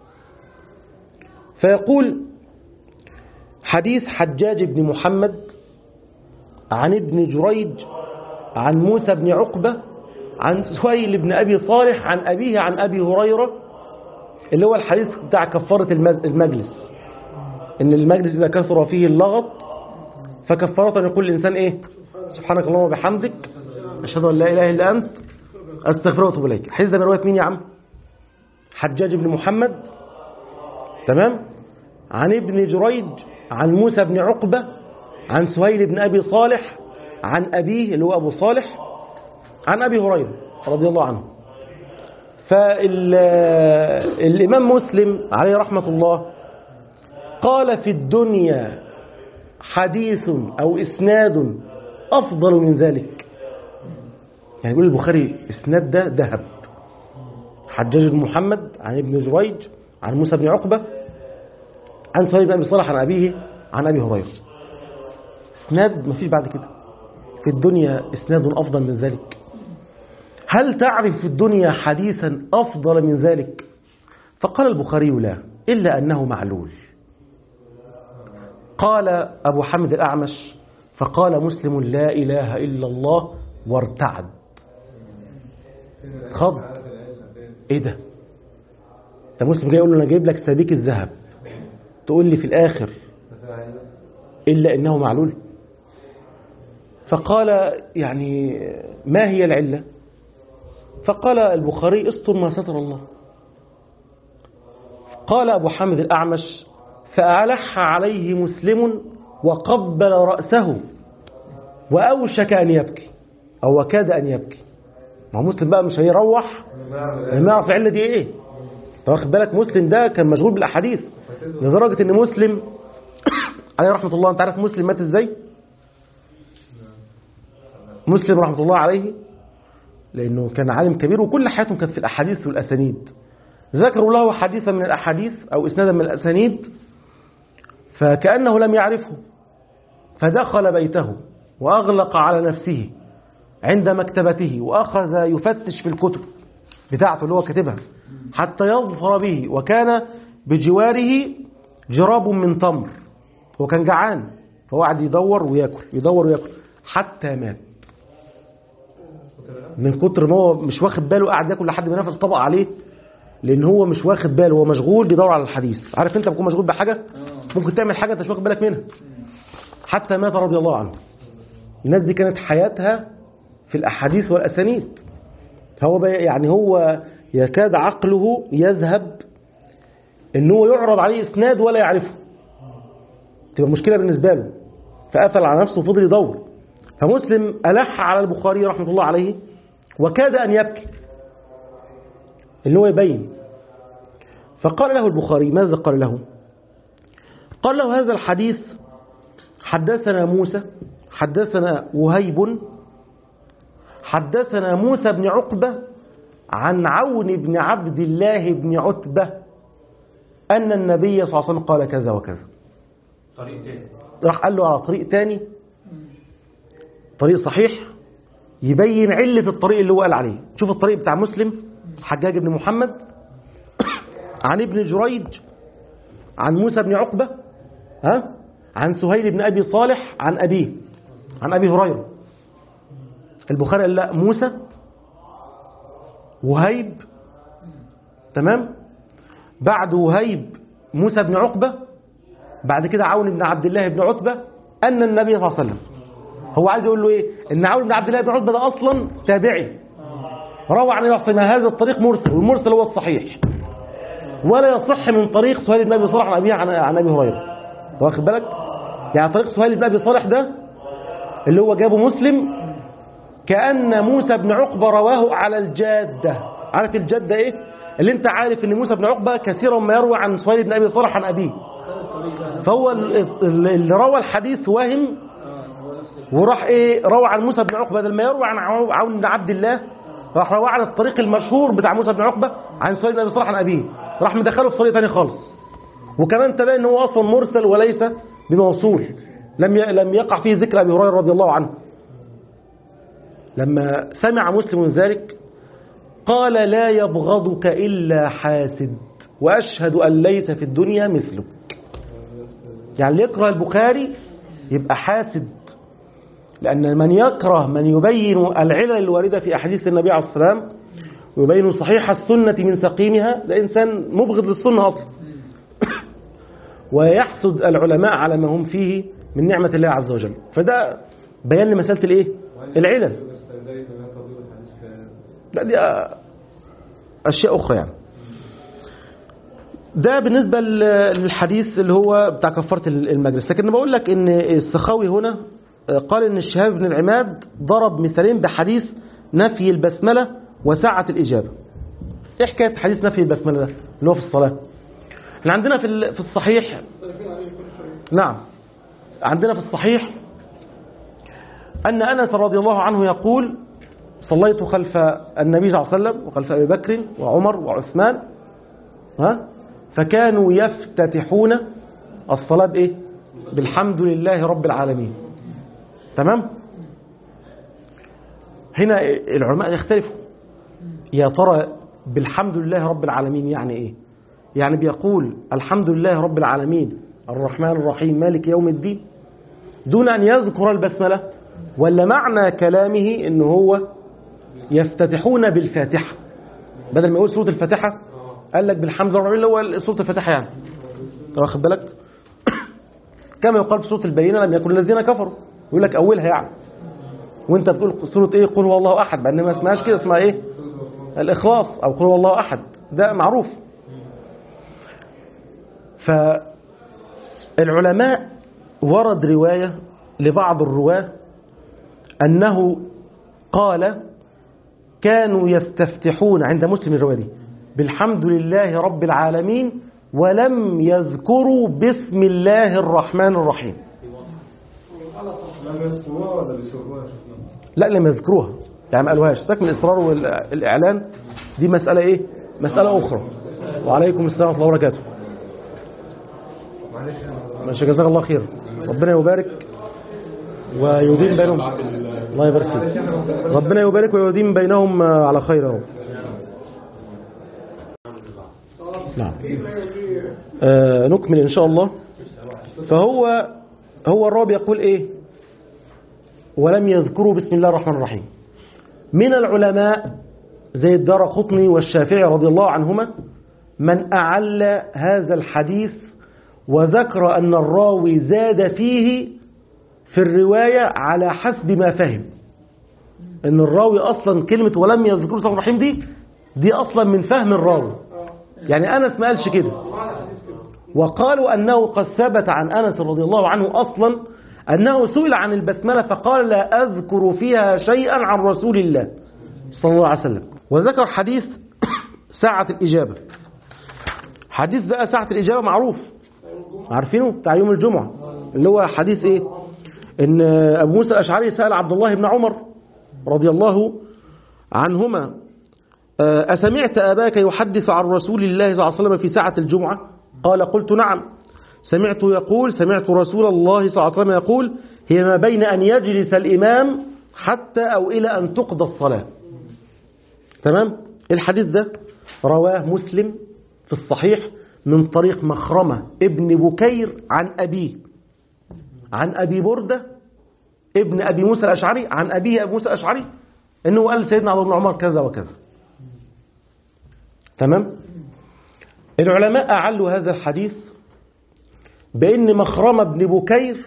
فيقول حديث حجاج بن محمد عن ابن جريج عن موسى بن عقبة عن سهيل بن أبي صالح عن أبيه عن أبي هريرة اللي هو الحديث بتاع كفارة المجلس إن المجلس إذا كثر فيه اللغط فكفارة يقول الإنسان إيه سبحانك اللهم وبحمدك أشهد أن لا إله إلا أنت أستغفرك وأتوب إليك حديث ده من رواية مين يا عم حجاج بن محمد تمام عن ابن جريج عن موسى بن عقبة عن سهيل بن أبي صالح عن أبيه اللي هو أبو صالح عن أبي هريرة رضي الله عنه فالإمام مسلم عليه رحمة الله قال في الدنيا حديث أو إسناد أفضل من ذلك يعني يقول البخاري إسناد ده ذهب حجاج بن محمد عن ابن جريج عن موسى بن عقبة عن سهيل بن أبي صالح عن أبيه عن أبي هريرة إسناد ما فيش بعد كده في الدنيا إسناد أفضل من ذلك هل تعرف في الدنيا حديثا أفضل من ذلك فقال البخاري لا إلا أنه معلول قال أبو حمد الأعمش فقال مسلم لا إله إلا الله وارتعد خض ايه ده ده مسلم جاي يقول له انا جايب لك سبيك الذهب تقول لي في الاخر الا انه معلول فقال يعني ما هي العله فقال البخاري استر ما ستر الله قال ابو حامد الاعمش فالح عليه مسلم وقبل راسه واوشك ان يبكي او وكاد ان يبكي ما هو مسلم بقى مش هيروح ما يعرف العله دي ايه انت واخد بالك مسلم ده كان مشغول بالاحاديث لدرجه ان مسلم عليه رحمه الله انت عارف مسلم مات ازاي مسلم رحمه الله عليه لانه كان عالم كبير وكل حياتهم كانت في الاحاديث والاسانيد ذكروا له حديثا من الاحاديث او اسنادا من الاسانيد فكانه لم يعرفه فدخل بيته واغلق على نفسه عند مكتبته وأخذ يفتش في الكتب بتاعته اللي هو كاتبها حتى يظفر به وكان بجواره جراب من تمر هو كان جعان فهو قعد يدور وياكل يدور وياكل حتى مات من كتر ما هو مش واخد باله قاعد ياكل لحد ما نفس طبق عليه لان هو مش واخد باله هو مشغول بيدور على الحديث عارف انت بتكون مشغول بحاجه ممكن تعمل حاجه انت مش واخد بالك منها حتى مات رضي الله عنه الناس دي كانت حياتها في الأحاديث والأسانيد هو يعني هو يكاد عقله يذهب ان هو يعرض عليه اسناد ولا يعرفه تبقى مشكلة بالنسبة له فقفل على نفسه وفضل يدور فمسلم ألح على البخاري رحمة الله عليه وكاد أن يبكي اللي هو يبين فقال له البخاري ماذا قال له قال له هذا الحديث حدثنا موسى حدثنا وهيب حدثنا موسى بن عقبة عن عون بن عبد الله بن عتبة أن النبي صلى الله عليه وسلم قال كذا وكذا طريق تاني راح قال له على طريق تاني طريق صحيح يبين علة الطريق اللي هو قال عليه شوف الطريق بتاع مسلم حجاج بن محمد عن ابن جريج عن موسى بن عقبة ها عن سهيل بن أبي صالح عن أبيه عن أبي هريرة البخاري قال لا موسى وهيب تمام بعد وهيب موسى بن عقبة بعد كده عون بن عبد الله بن عتبة أن النبي صلى الله عليه وسلم هو عايز يقول له إيه إن عون بن عبد الله بن عتبة ده أصلا تابعي روى عن النبي صلى الله عليه وسلم هذا الطريق مرسل والمرسل هو الصحيح ولا يصح من طريق سهيل بن أبي صالح عن أبيه عن, عن أبي هريرة واخد بالك يعني طريق سهيل بن أبي صالح ده اللي هو جابه مسلم كأن موسى بن عقبة رواه على الجادة عارف الجادة ايه اللي انت عارف ان موسى بن عقبة كثيرا ما يروي عن سهيل بن ابي صالح عن ابيه فهو اللي روى الحديث وهم وراح ايه روى عن موسى بن عقبة بدل ما يروي عن عون بن عبد الله راح روى عن الطريق المشهور بتاع موسى بن عقبة عن سهيل بن ابي صالح عن ابيه راح مدخله في طريق ثاني خالص وكمان تبين ان هو اصلا مرسل وليس بموصول لم لم يقع فيه ذكر ابي هريره رضي الله عنه لما سمع مسلم ذلك قال لا يبغضك إلا حاسد وأشهد أن ليس في الدنيا مثلك يعني اللي يكره البخاري يبقى حاسد لأن من يكره من يبين العلل الواردة في أحاديث النبي عليه الصلاة والسلام ويبين صحيح السنة من سقيمها ده إنسان مبغض للسنة أصلا ويحسد العلماء على ما هم فيه من نعمة الله عز وجل فده بيان لمسألة الإيه؟ العلل لا دي أشياء أخرى يعني ده بالنسبة للحديث اللي هو بتاع كفارة المجلس لكن بقول لك ان السخاوي هنا قال ان الشهاب بن العماد ضرب مثالين بحديث نفي البسملة وساعة الإجابة إيه حكاية حديث نفي البسملة ده اللي هو في الصلاة احنا عندنا في ال- في الصحيح نعم عندنا في الصحيح أن أنس رضي الله عنه يقول صليت خلف النبي صلى الله عليه وسلم وخلف أبي بكر وعمر وعثمان ها فكانوا يفتتحون الصلاة بإيه بالحمد لله رب العالمين تمام هنا العلماء يختلفوا يا ترى بالحمد لله رب العالمين يعني إيه يعني بيقول الحمد لله رب العالمين الرحمن الرحيم مالك يوم الدين دون أن يذكر البسملة ولا معنى كلامه إن هو يفتتحون بالفاتحة بدل ما يقول سورة الفاتحة قال لك بالحمد لله اللي هو سورة الفاتحة يعني أنت واخد بالك كما يقال في سورة البينة لم يكن الذين كفروا يقول لك أولها يعني وانت بتقول سورة ايه قل هو الله أحد بأن ما اسمهاش كده اسمها ايه الإخلاص أو قل هو الله أحد ده معروف فالعلماء ورد رواية لبعض الرواة أنه قال كانوا يستفتحون عند مسلم الرواية دي بالحمد لله رب العالمين ولم يذكروا بسم الله الرحمن الرحيم لم يذكروها ولا بيسوقوها شفنا لا لم يذكروها يعني ما قالوهاش سكن الإصرار والإعلان دي مسألة إيه مسألة أخرى وعليكم السلام ورحمة الله وبركاته معلش أنا- ماشي جزاك الله خير ربنا يبارك ويديم بينهم الله يبارك فيك ربنا يبارك ويديم بينهم على خير يا رب نعم آه نكمل إن شاء الله فهو هو الرب يقول إيه ولم يذكروا بسم الله الرحمن الرحيم من العلماء زي الدار قطني والشافعي رضي الله عنهما من أعل هذا الحديث وذكر أن الراوي زاد فيه في الرواية على حسب ما فهم أن الراوي أصلا كلمة ولم يذكر بسم الله الرحمن الرحيم دي دي أصلا من فهم الراوي يعني أنس ما قالش كده وقالوا أنه قد ثبت عن أنس رضي الله عنه أصلا أنه سئل عن البسملة فقال لا أذكر فيها شيئا عن رسول الله صلى الله عليه وسلم وذكر حديث ساعة الإجابة حديث بقى ساعة الإجابة معروف عارفينه بتاع يوم الجمعة اللي هو حديث إيه إن أبو موسى الأشعري سأل عبد الله بن عمر رضي الله عنهما آه، أسمعت أباك يحدث عن رسول الله صلى الله عليه وسلم في ساعة الجمعة قال قلت نعم سمعت يقول سمعت رسول الله صلى الله عليه وسلم يقول هي ما بين أن يجلس الإمام حتى أو إلى أن تقضى الصلاة تمام الحديث ده رواه مسلم في الصحيح من طريق مخرمة ابن بكير عن أبيه عن أبي بردة ابن أبي موسى الأشعري عن أبيه أبو موسى الأشعري أنه قال سيدنا عبد بن عمر كذا وكذا تمام العلماء أعلوا هذا الحديث بأن مخرمة بن بكير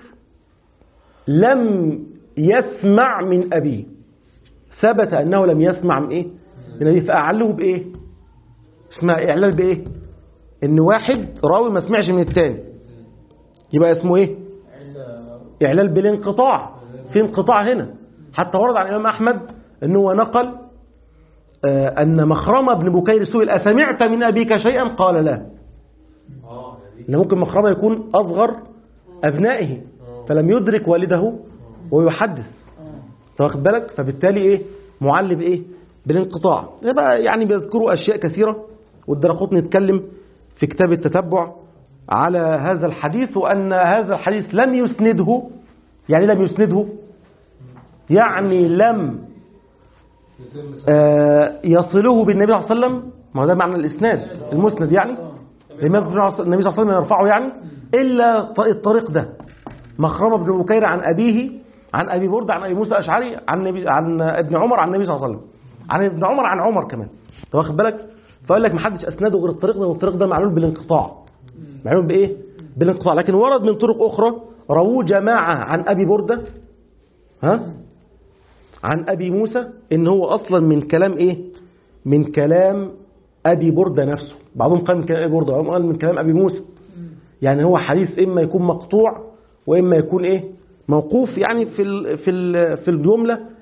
لم يسمع من أبيه ثبت أنه لم يسمع من إيه من أبيه فأعلوه بإيه اسمها إعلال بإيه إن واحد راوي ما سمعش من التاني يبقى اسمه إيه إعلال بالانقطاع في انقطاع هنا حتى ورد عن الإمام أحمد أنه نقل آه، أن مخرمة بن بكير سئل أسمعت من أبيك شيئا قال لا اه يعني إن ممكن مخرمة يكون أصغر أبنائه فلم يدرك والده ويحدث أنت واخد بالك فبالتالي إيه معل بإيه بالانقطاع يبقى يعني بيذكروا أشياء كثيرة والدرقطني يتكلم في كتاب التتبع على هذا الحديث وأن هذا الحديث لم يسنده يعني لم يسنده يعني لم آه، يصله بالنبي صلى الله عليه وسلم ما هو ده معنى الإسناد المسند يعني النبي صلى الله عليه وسلم يرفعه يعني إلا ط- الطريق ده مخرمة بن بكير عن أبيه عن أبي برد عن أبي موسى الأشعري عن نبي عن ابن عمر عن النبي صلى الله عليه وسلم عن ابن عمر عن عمر كمان أنت واخد بالك فقال لك ما حدش أسنده غير الطريق ده والطريق ده معلول بالانقطاع معلول بإيه بالانقطاع لكن ورد من طرق أخرى رووه جماعة عن أبي بردة ها عن أبي موسى إن هو أصلا من كلام إيه من كلام أبي بردة نفسه بعضهم قال من كلام أبي بردة وبعضهم قال من كلام أبي موسى يعني هو حديث إما يكون مقطوع وإما يكون إيه موقوف يعني في ال في ال في الجملة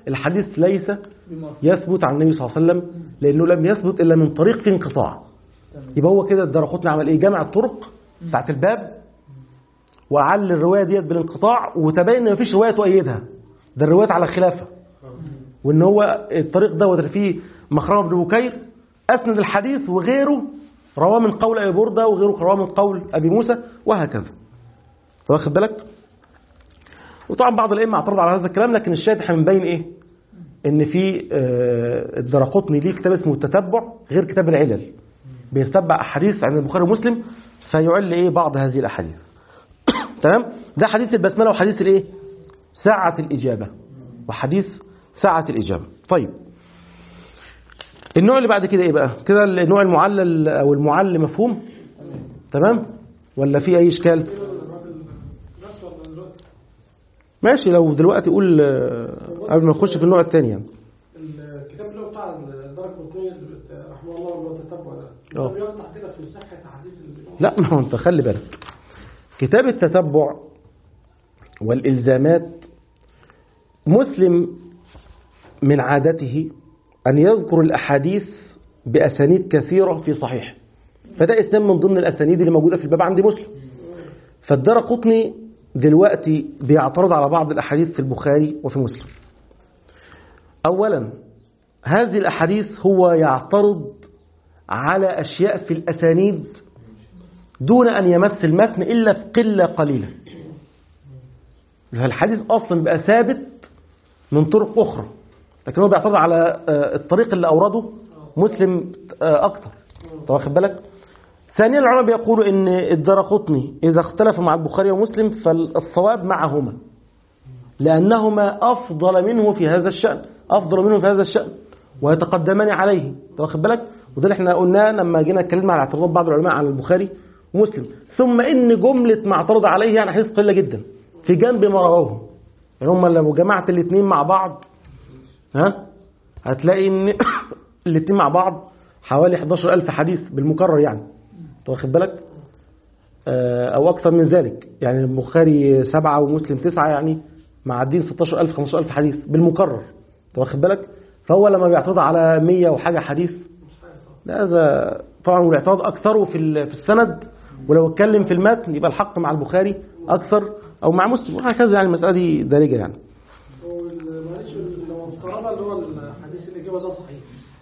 الحديث ليس بمرفوع يثبت عن النبي صلى الله عليه وسلم لأنه لم يثبت إلا من طريق في انقطاع تمام يبقى هو كده الدرقطني عمل إيه جمع الطرق بتاعت الباب وعل الرواية ديت بالانقطاع وتبين إن مفيش رواية تؤيدها ده الروايات على خلافه وإن هو الطريق دوت اللي فيه مخرمة بن بكير أسند الحديث وغيره رواه من قول أبي بردة وغيره رواه من قول أبي موسى وهكذا واخد بالك وطبعا بعض الأئمة اعترض على هذا الكلام لكن الشاهد احنا بنبين إيه إن في آه، الدرقطني ليه كتاب اسمه التتبع غير كتاب العلل بيتبع أحاديث عن البخاري ومسلم فيعل إيه بعض هذه الأحاديث تمام ده حديث البسملة وحديث الإيه ساعة الإجابة وحديث ساعة الإجابة طيب النوع اللي بعد كده إيه بقى كده النوع المعلل أو المعل مفهوم تمام ولا في أي إشكال نفس ولا دلوقتي ماشي لو دلوقتي قول آه، قبل ما نخش في النوع الثاني يعني الكتاب اللي هو بتاع الدرك والطويل رحمه الله اللي هو التتبع ده اه. ده بيوضح كده في صحة حديث الإمام لا ما هو انت خلي بالك كتاب التتبع والإلزامات مسلم من عادته أن يذكر الأحاديث بأسانيد كثيرة في صحيح فده اسم من ضمن الأسانيد اللي موجودة في الباب عند مسلم فالدار قطني دلوقتي بيعترض على بعض الأحاديث في البخاري وفي مسلم أولا هذه الأحاديث هو يعترض على أشياء في الأسانيد دون أن يمس المتن إلا في قلة قليلة الحديث أصلا بقى ثابت من طرق أخرى لكن هو بيعترض على آه، الطريق اللي أورده مسلم آه، أكتر طب واخد بالك ثانيا العلماء بيقولوا ان الدرقطني إذا اختلف مع البخاري ومسلم فالصواب معهما لأنهما أفضل منه في هذا الشأن أفضل منه في هذا الشأن ويتقدمان عليه طب واخد بالك وده اللي احنا قلناه لما جينا اتكلمنا على اعتراضات بعض العلماء على البخاري ومسلم ثم ان جملة ما اعترض عليه يعني حديث قليلة جدا في جنب ما رواه يعني هم لو جمعت الاثنين مع بعض ها هتلاقي ان الاثنين مع بعض حوالي 11000 حديث بالمكرر يعني أنت واخد بالك آه، او اكثر من ذلك يعني البخاري سبعة ومسلم تسعة يعني معدين 16000 15000 حديث بالمكرر أنت واخد بالك فهو لما بيعترض على 100 وحاجة حديث لا هذا طبعا والاعتراض اكثره في ال- في السند ولو اتكلم في المتن يبقى الحق مع البخاري اكثر او مع مسلم وهكذا يعني المساله دي دارجه يعني وال- معلش لو افترضنا اللي هو الحديث الإجابة ده صحيح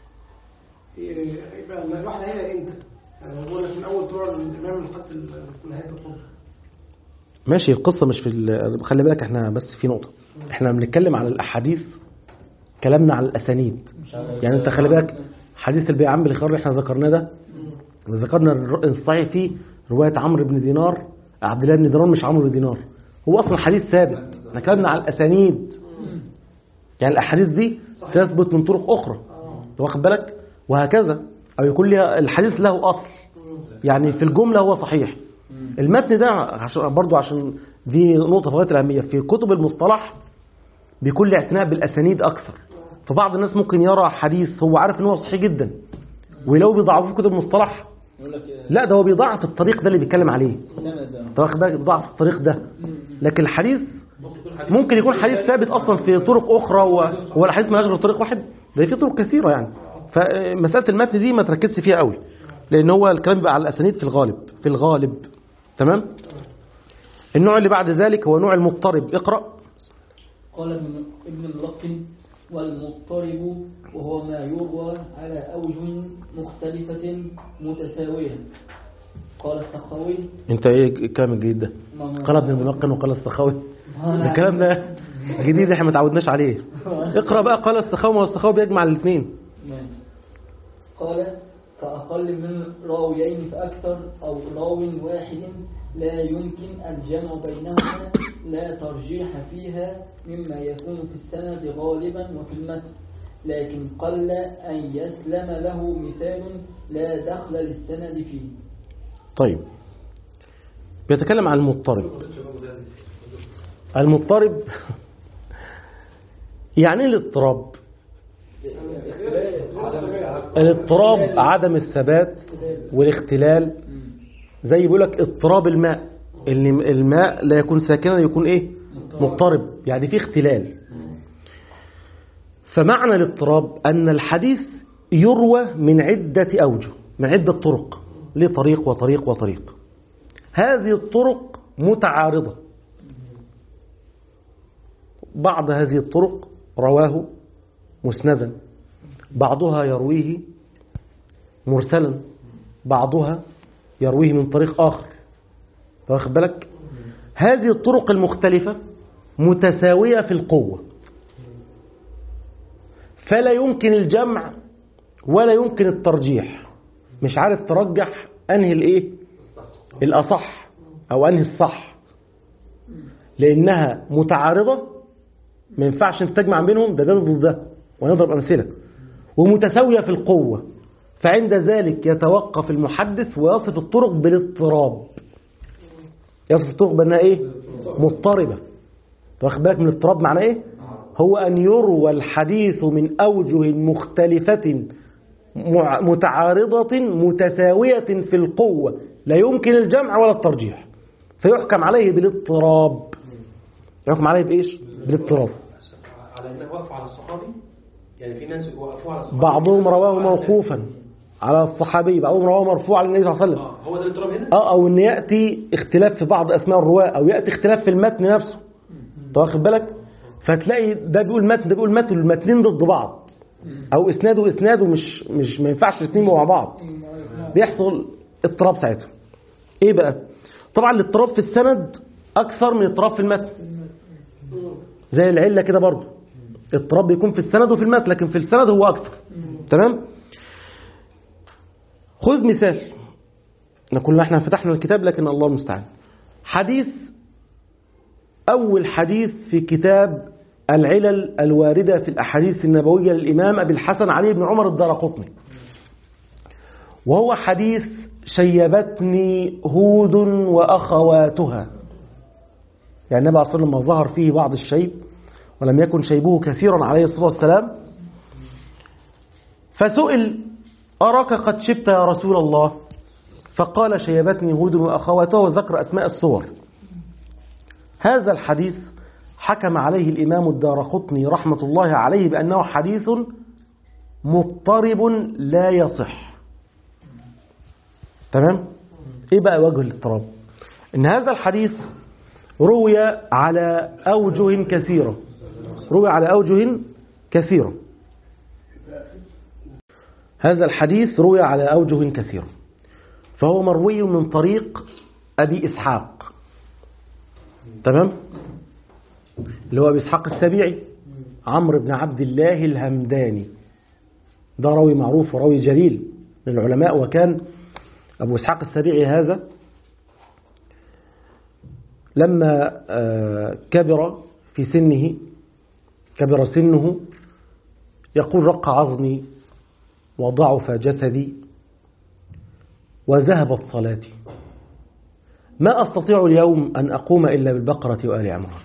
إيه، يبقى الواحد هنا امتى؟ يعني بقول لك من أول طور الإمام لحد ال- نهاية الخطبة ماشي القصه مش في ال- خلي بالك احنا بس في نقطه احنا بنتكلم على الاحاديث كلامنا على الاسانيد يعني انت خلي بالك حديث البيع عم بالخيار اللي احنا ذكرناه ده ذكرنا الر- الصحيح فيه روايه عمرو بن دينار عبد الله بن دينار مش عمرو بن دينار هو اصلا حديث ثابت احنا كلامنا على الاسانيد يعني الاحاديث دي تثبت من طرق اخرى أنت واخد بالك وهكذا او يكون لها الحديث له اصل يعني في الجمله هو صحيح المتن ده عشان برضو عشان دي نقطه في غايه الاهميه في كتب المصطلح بيكون لي اعتناء بالاسانيد اكثر فبعض الناس ممكن يرى حديث هو عارف ان هو صحيح جدا ولو بيضعفوه في كتب المصطلح يقول لك آه، لا ده هو بيضعف الطريق ده اللي بيتكلم عليه سند ده انت واخد بالك بيضعف الطريق ده لكن الحديث ممكن يكون حديث ثابت اصلا في طرق اخرى و- هو الحديث ما غير طريق واحد ده في طرق كثيره يعني فمساله المتن دي ما تركزش فيها قوي لان هو الكلام بيبقى على الاسانيد في الغالب في الغالب تمام النوع اللي بعد ذلك هو نوع المضطرب اقرا قال ابن ابن الملقن والمضطرب وهو ما يروى على أوجه مختلفة متساوية قال السخاوي انت ايه الكلام الجديد ده ما هو- قال ابن الملقن وقال السخاوي ما ده الكلام ده جديد احنا ما تعودناش عليه اقرا بقى قال السخاوي ما هو السخاوي بيجمع الاثنين ماشي. قال فأقل من راويين فأكثر أو راو واحد لا يمكن الجمع بينهما لا ترجيح فيها مما يكون في السند غالبا وفي المتن لكن قل أن يسلم له مثال لا دخل للسند فيه طيب بيتكلم عن المضطرب المضطرب يعني ايه الاضطراب الاضطراب عدم الثبات والاختلال زي بيقول لك اضطراب الماء اللي الماء لا يكون ساكنا يكون ايه مضطرب يعني في اختلال فمعنى الاضطراب أن الحديث يروى من عدة أوجه من عدة طرق ليه طريق وطريق وطريق هذه الطرق متعارضة بعض هذه الطرق رواه مسندا بعضها يرويه مرسلا بعضها يرويه من طريق آخر واخد بالك هذه الطرق المختلفة متساوية في القوة فلا يمكن الجمع ولا يمكن الترجيح مش عارف ترجح انهي الايه الاصح او انهي الصح لانها متعارضة ما ينفعش انت تجمع بينهم ده ده ضد ده ونضرب امثله ومتساوية في القوة فعند ذلك يتوقف المحدث ويصف الطرق بالاضطراب يصف الطرق بأنها إيه مضطربة واخد بالك من الاضطراب معناه إيه هو أن يروى الحديث من أوجه مختلفة مع- متعارضة متساوية في القوة لا يمكن الجمع ولا الترجيح فيحكم عليه بالاضطراب يحكم عليه بإيش بالاضطراب على انه وقف على الصحابي يعني في ناس وقفوا على الصحابي بعضهم رواه موقوفا على الصحابي بعضهم رواه مرفوع على النبي صلى الله عليه وسلم اه هو ده الاضطراب هنا اه او ان ياتي اختلاف في بعض اسماء الرواه او ياتي اختلاف في المتن نفسه انت واخد بالك فتلاقي ده بيقول متن ده بيقول متن المتنين ضد بعض او اسناد واسناد ومش مش ما ينفعش الاثنين مع بعض بيحصل اضطراب ساعتها ايه بقى طبعا الاضطراب في السند اكثر من اضطراب في المتن زي العله كده برضه اضطراب بيكون في السند وفي المتن لكن في السند هو اكثر تمام خذ مثال احنا كلنا احنا فتحنا الكتاب لكن الله المستعان حديث أول حديث في كتاب العلل الواردة في الأحاديث النبوية للإمام أبي الحسن علي بن عمر الدارقطني وهو حديث شيبتني هود وأخواتها يعني النبي صلى الله عليه وسلم ظهر فيه بعض الشيب ولم يكن شيبه كثيرا عليه الصلاة والسلام فسئل أراك قد شبت يا رسول الله فقال شيبتني هود وأخواتها وذكر أسماء الصور هذا الحديث حكم عليه الإمام الدارقطني رحمة الله عليه بأنه حديث مضطرب لا يصح تمام إيه بقى وجه الاضطراب إن هذا الحديث روي على أوجه كثيرة روي على أوجه كثيرة هذا الحديث روي على أوجه كثيرة فهو مروي من طريق أبي إسحاق تمام اللي هو أبي إسحاق السبيعي عمرو بن عبد الله الهمداني ده راوي معروف وراوي جليل من العلماء وكان أبو إسحاق السبيعي هذا لما آه، كبر في سنه كبر سنه يقول رق عظمي وضعف جسدي وذهبت صلاتي ما أستطيع اليوم أن أقوم إلا بالبقرة وآل عمران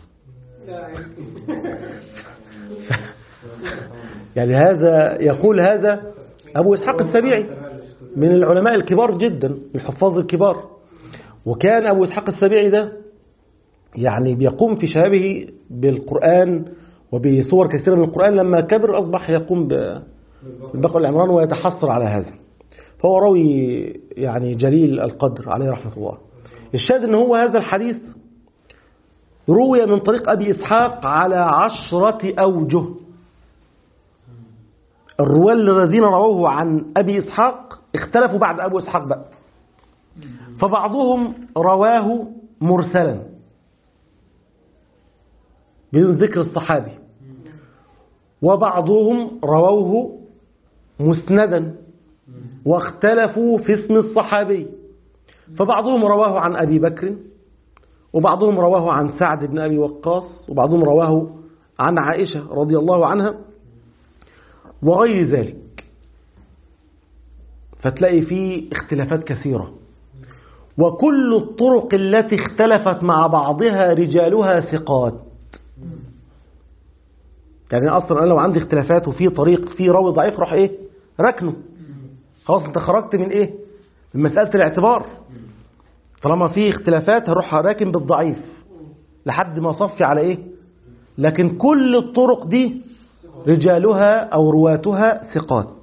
يعني هذا يقول هذا أبو إسحاق السبيعي من العلماء الكبار جدا الحفاظ الكبار وكان أبو إسحاق السبيعي ده يعني بيقوم في شبابه بالقرآن وبصور كثيرة من القرآن لما كبر أصبح يقوم بالبقرة والعمران ويتحصر على هذا فهو راوي يعني جليل القدر عليه رحمة الله الشاهد ان هو هذا الحديث روي من طريق أبي إسحاق على عشرة أوجه الرواة الذين رووه عن أبي إسحاق اختلفوا بعد أبو إسحاق بقى فبعضهم رواه مرسلا بدون ذكر الصحابي وبعضهم رووه مسندا واختلفوا في اسم الصحابي فبعضهم رواه عن أبي بكر وبعضهم رواه عن سعد بن أبي وقاص وبعضهم رواه عن عائشة رضي الله عنها وغير ذلك فتلاقي فيه اختلافات كثيرة وكل الطرق التي اختلفت مع بعضها رجالها ثقات يعني أصلا أنا لو عندي اختلافات وفي طريق فيه راوي ضعيف راح إيه ركنه خلاص انت خرجت من إيه من مسألة الاعتبار طالما في اختلافات هروح راكن بالضعيف لحد ما صفي على ايه لكن كل الطرق دي رجالها أو رواتها ثقات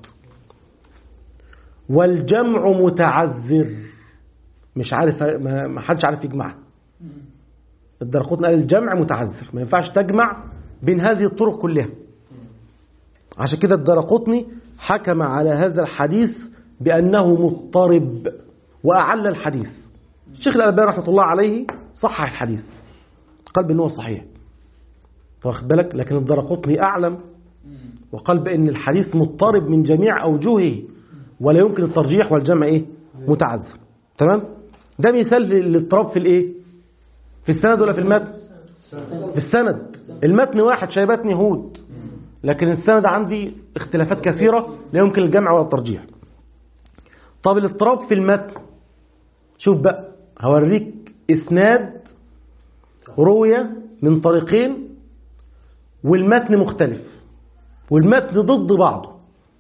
والجمع متعذر مش عارف ما ما حدش عارف يجمعها الدرقطني قال الجمع متعذر ما ينفعش تجمع بين هذه الطرق كلها عشان كده الدرقطني حكم على هذا الحديث بأنه مضطرب وأعل الحديث الشيخ الألباني رحمة الله عليه صحح الحديث قال بأنه صحيح واخد بالك لكن الدرقطني أعلم وقال بأن الحديث مضطرب من جميع أوجهه ولا يمكن الترجيح والجمع إيه متعذر تمام ده مثال للاضطراب في الإيه في السند ولا في المتن في السند المتن واحد شيباتني هود لكن السند عندي اختلافات كثيرة لا يمكن الجمع ولا الترجيح طب الاضطراب في المتن شوف بقى هوريك اسناد روية من طريقين والمتن مختلف والمتن ضد بعضه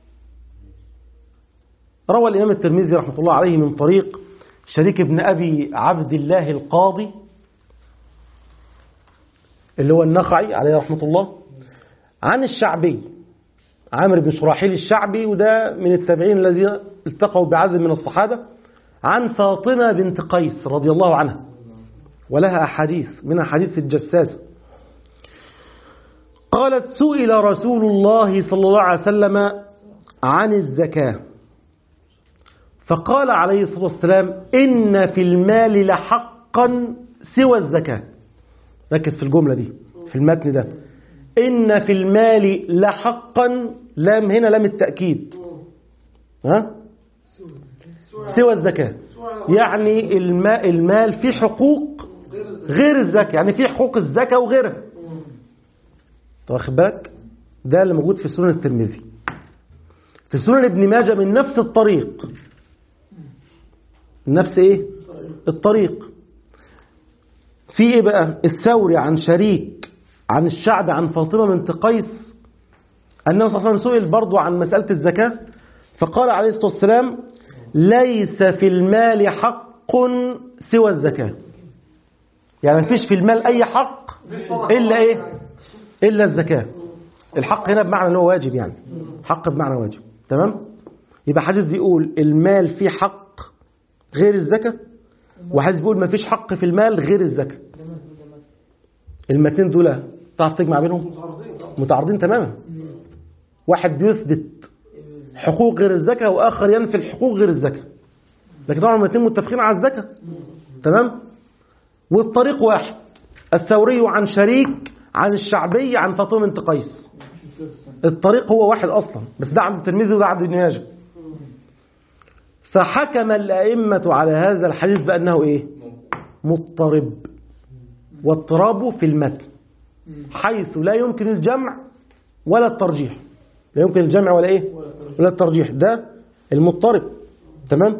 روى الإمام الترمذي رحمة الله عليه من طريق شريك ابن أبي عبد الله القاضي اللي هو النخعي عليه رحمة الله عن الشعبي عامر بن شراحيل الشعبي وده من التابعين الذين التقوا بعدد من الصحابة عن فاطمة بنت قيس رضي الله عنها ولها أحاديث منها حديث الجساس قالت سئل رسول الله صلى الله عليه وسلم عن الزكاة فقال عليه الصلاة والسلام إن في المال لحقا سوى الزكاة ركز في الجملة دي في المتن ده إن في المال لحقا لام هنا لام التأكيد ها سوى الزكاة يعني الماء المال فيه حقوق غير الزكاة يعني فيه حقوق الزكاة وغيرها واخد بالك ده اللي موجود في سنن الترمذي في سنن ابن ماجه من نفس الطريق نفس ايه الطريق في ايه بقى الثوري عن شريك عن الشعب عن فاطمة بنت قيس أنه صلى الله عليه وسلم سئل برضو عن مسألة الزكاة فقال عليه الصلاة والسلام ليس في المال حق سوى الزكاة يعني مفيش في المال أي حق إلا إيه إلا الزكاة الحق هنا بمعنى أنه واجب يعني حق بمعنى واجب تمام يبقى حديث بيقول المال فيه حق غير الزكاة وحديث بيقول مفيش حق في المال غير الزكاة المتين دول تعرف تجمع بينهم متعارضين تماما واحد بيثبت حقوق غير الزكاة وآخر ينفي الحقوق غير الزكاة لكن طبعا المتين متفقين على الزكاة تمام والطريق واحد الثوري عن شريك عن الشعبي عن فاطمة بنت قيس الطريق هو واحد أصلا بس ده عند الترمذي وده عند ابن ماجه فحكم الأئمة على هذا الحديث بأنه إيه مضطرب واضطرابه في المتن حيث لا يمكن الجمع ولا الترجيح لا يمكن الجمع ولا ايه ولا الترجيح ده المضطرب تمام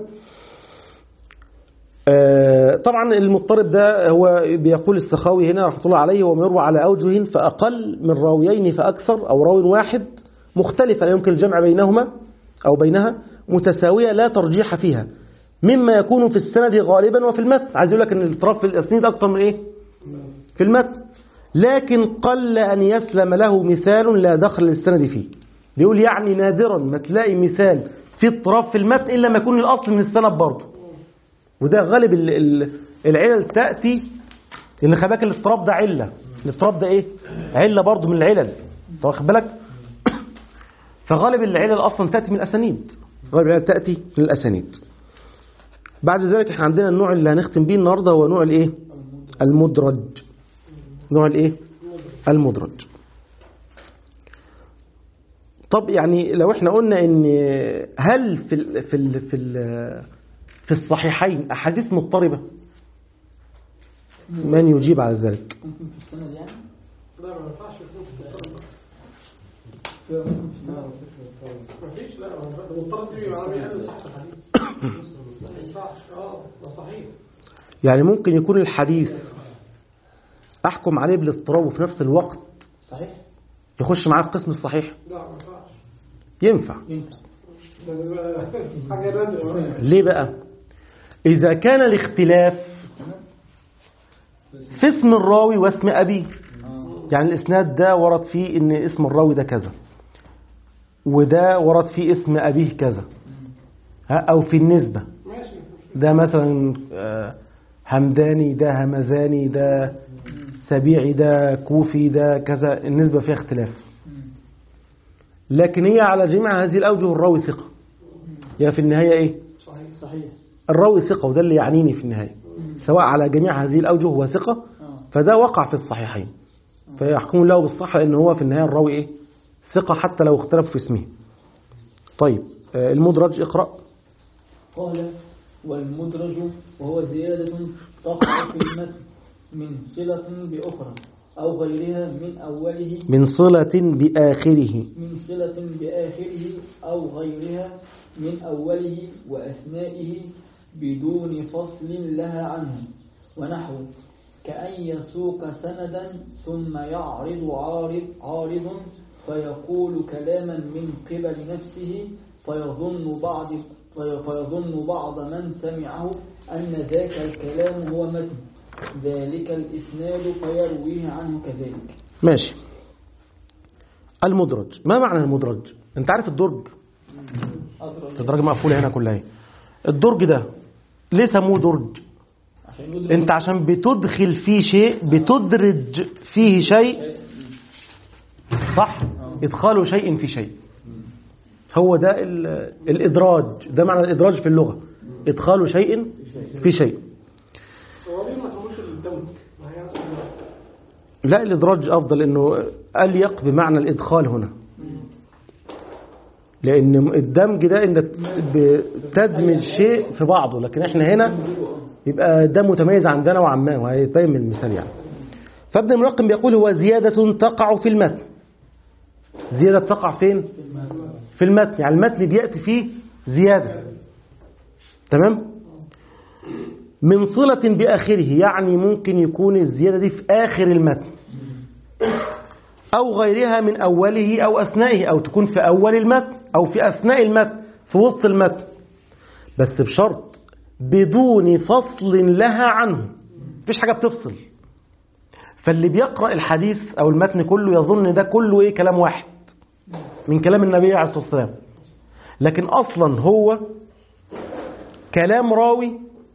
آه طبعا المضطرب ده هو بيقول السخاوي هنا رحمه الله عليه وما يروى على أوجه فأقل من راويين فأكثر أو راوي واحد مختلفة لا يمكن الجمع بينهما أو بينها متساوية لا ترجيح فيها مما يكون في السند غالبا وفي المتن عايز يقول لك ان الاضطراب في الاسنيد اكثر من ايه في المتن لكن قل أن يسلم له مثال لا دخل للسند فيه بيقول يعني نادرا ما تلاقي مثال في اضطراب في المتن إلا ما يكون الأصل من السند برضه وده غالب ال- ال- العلل تأتي لأن خباك الاضطراب ده علة الاضطراب ده إيه علة برضه من العلل أنت واخد بالك فغالب العلل أصلا تأتي من الأسانيد غالب العلل تأتي من الأسانيد بعد ذلك احنا عندنا النوع اللي هنختم بيه النهارده هو نوع الايه المدرج نوع الايه المدرج طب يعني لو احنا قلنا ان هل في ال في ال في ال في الصحيحين احاديث مضطربه من يجيب على ذلك ممكن في السند يعني لا ما ينفعش يكون في الطريق ممكن في السند ما فيش لا هو المضطرب دي معناه بيقلل صحة الحديث ما ينفعش اه ده صحيح يعني ممكن يكون الحديث احكم عليه بالاضطراب وفي نفس الوقت صحيح يخش معاه في قسم الصحيح لا ما ينفعش ينفع ينفع ده بيبقى حاجة نادرة ليه بقى إذا كان الاختلاف في اسم الراوي واسم أبيه اه يعني الإسناد ده ورد فيه إن اسم الراوي ده كذا وده ورد فيه اسم أبيه كذا ها أو في النسبة ماشي ده مثلا آه، همداني ده همزاني ده سبيعي ده كوفي ده كذا النسبة فيها اختلاف لكن هي على جميع هذه الأوجه الراوي ثقة يا في النهاية إيه صحيح صحيح الراوي ثقة وده اللي يعنيني في النهاية سواء على جميع هذه الأوجه هو ثقة آه. فده وقع في الصحيحين فيحكم له بالصحة لأن هو في النهاية الراوي إيه ثقة حتى لو اختلف في اسمه طيب آه، المدرج اقرأ قال والمدرج وهو زيادة تقع في المتن من صلة بأخرى أو غيرها من أوله من صلة بآخره من صلة بآخره أو غيرها من أوله وأثنائه بدون فصل لها عنه ونحو كأن يسوق سندا ثم يعرض عارض عارض فيقول كلاما من قبل نفسه فيظن بعض في- فيظن بعض من سمعه أن ذاك الكلام هو متن ذلك الإسناد فيرويه عنه كذلك ماشي المدرج ما معنى المدرج انت عارف الدرج أدرج الدرجة مقفولة هنا كلها اهي. الدرج ده ليه سموه درج عشان يدرك انت عشان بتدخل فيه شيء بتدرج فيه شيء صح ادخال شيء في شيء هو ده ال- الادراج ده معنى الادراج في اللغة ادخال شيء في شيء هو ليه ما تقولوش الدمج ما هي لا الادراج افضل انه اليق بمعنى الادخال هنا لان الدمج ده انك بتدمج شيء في بعضه لكن احنا هنا يبقى ده متميز عندنا وعن ما وهيبين من المثال يعني فابن الملقن بيقول هو زيادة تقع في المتن زيادة تقع فين في المتن يعني المتن بيأتي فيه زيادة تمام من صلة بآخره يعني ممكن يكون الزيادة دي في آخر المتن أو غيرها من أوله أو أثنائه أو تكون في أول المتن أو في أثناء المتن في وسط المتن بس بشرط بدون فصل لها عنه مفيش حاجة بتفصل فاللي بيقرأ الحديث أو المتن كله يظن ده كله إيه كلام واحد من كلام النبي عليه الصلاة والسلام لكن أصلا هو كلام راوي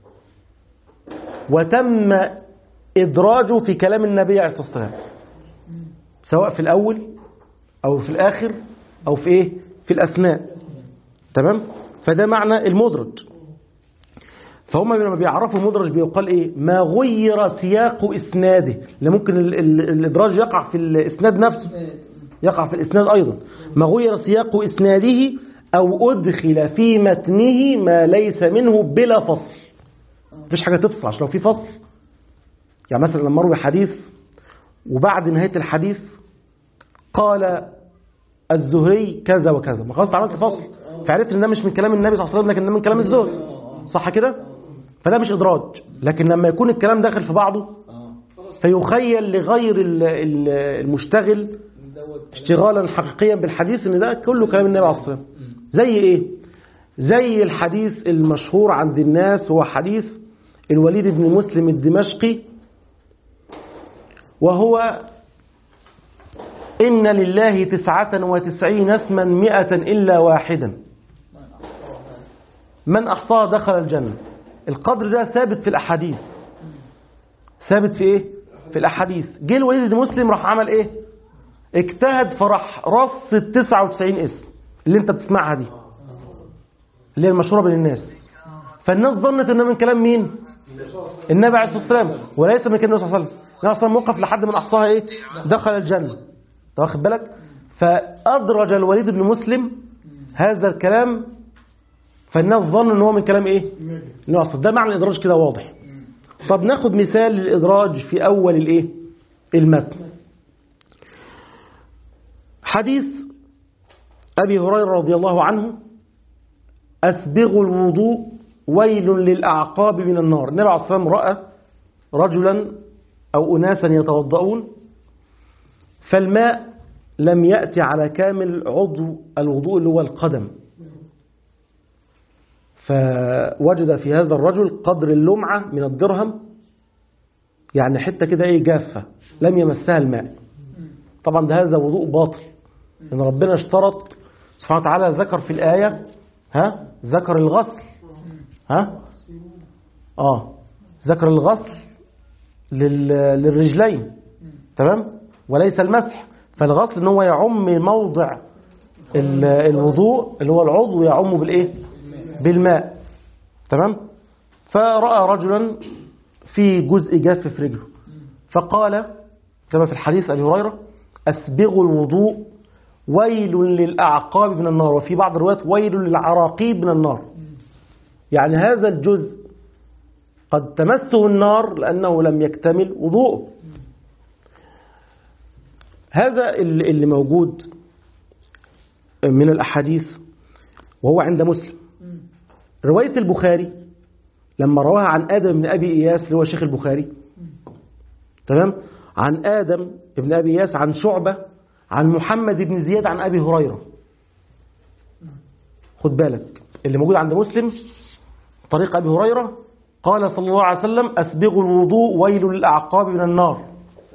وتم إدراجه في كلام النبي عليه الصلاة والسلام سواء في الأول أو في الآخر أو في إيه في الأثناء تمام فده معنى المدرج فهم لما بيعرفوا المدرج بيقال إيه ما غير سياق إسناده اللي ممكن ال- ال- الإدراج يقع في الإسناد نفسه يقع في الإسناد أيضا ما غير سياق إسناده أو أدخل في متنه ما ليس منه بلا فصل مفيش حاجة تفصل عشان لو في فصل يعني مثلا لما اروي حديث وبعد نهاية الحديث قال الزهري كذا وكذا ما خلاص عملت فصل فعرفت ان ده مش من كلام النبي صلى الله عليه وسلم لكن ده من كلام الزهري صح كده فده مش ادراج لكن لما يكون الكلام داخل في بعضه فيخيل لغير ال- ال- المشتغل اشتغالا حقيقيا بالحديث ان ده كله كلام النبي عليه الصلاه والسلام زي ايه زي الحديث المشهور عند الناس هو حديث الوليد بن مسلم الدمشقي وهو إن لله تسعة وتسعين اسما مئة إلا واحدا من أحصاها دخل الجنة القدر ده ثابت في الأحاديث ثابت في إيه؟ في الأحاديث جه الوليد بن مسلم راح عمل إيه؟ اجتهد فراح رص التسعة وتسعين اسم اللي انت بتسمعها دي اللي هي المشهورة بين الناس فالناس ظنت انه من كلام مين النبي عليه الصلاة والسلام وليس من كلام النبي صلى الله عليه وسلم النبي صلى الله عليه وسلم وقف لحد من أحصاها إيه دخل الجنة أنت واخد بالك فأدرج الوليد بن مسلم هذا الكلام فالناس ظنوا ان هو من كلام ايه انه اصل ده معنى الادراج كده واضح طب ناخد مثال للادراج في اول الايه المتن حديث ابي هريره رضي الله عنه اسبغوا الوضوء ويل للاعقاب من النار النبي عليه الصلاه والسلام راى رجلا او اناسا يتوضؤون فالماء لم ياتي على كامل عضو الوضوء اللي هو القدم فوجد في هذا الرجل قدر اللمعة من الدرهم يعني حتة كده ايه جافة لم يمسها الماء طبعا ده هذا وضوء باطل ان ربنا اشترط سبحانه وتعالى ذكر في الآية ها ذكر الغسل ها اه ذكر الغسل لل... للرجلين تمام وليس المسح فالغسل ان هو يعم موضع ال- الوضوء اللي هو العضو يعم بالايه بالماء تمام فرأى رجلا في جزء جاف في رجله فقال كما في الحديث أبي هريرة أسبغوا الوضوء ويل للأعقاب من النار وفي بعض الروايات ويل للعراقيب من النار يعني هذا الجزء قد تمسه النار لأنه لم يكتمل وضوءه هذا اللي اللي موجود من الأحاديث وهو عند مسلم رواية البخاري لما رواها عن آدم بن أبي إياس اللي هو شيخ البخاري تمام عن آدم بن أبي إياس عن شعبة عن محمد بن زياد عن أبي هريرة خد بالك اللي موجود عند مسلم طريق أبي هريرة قال صلى الله عليه وسلم أسبغوا الوضوء ويل للأعقاب من النار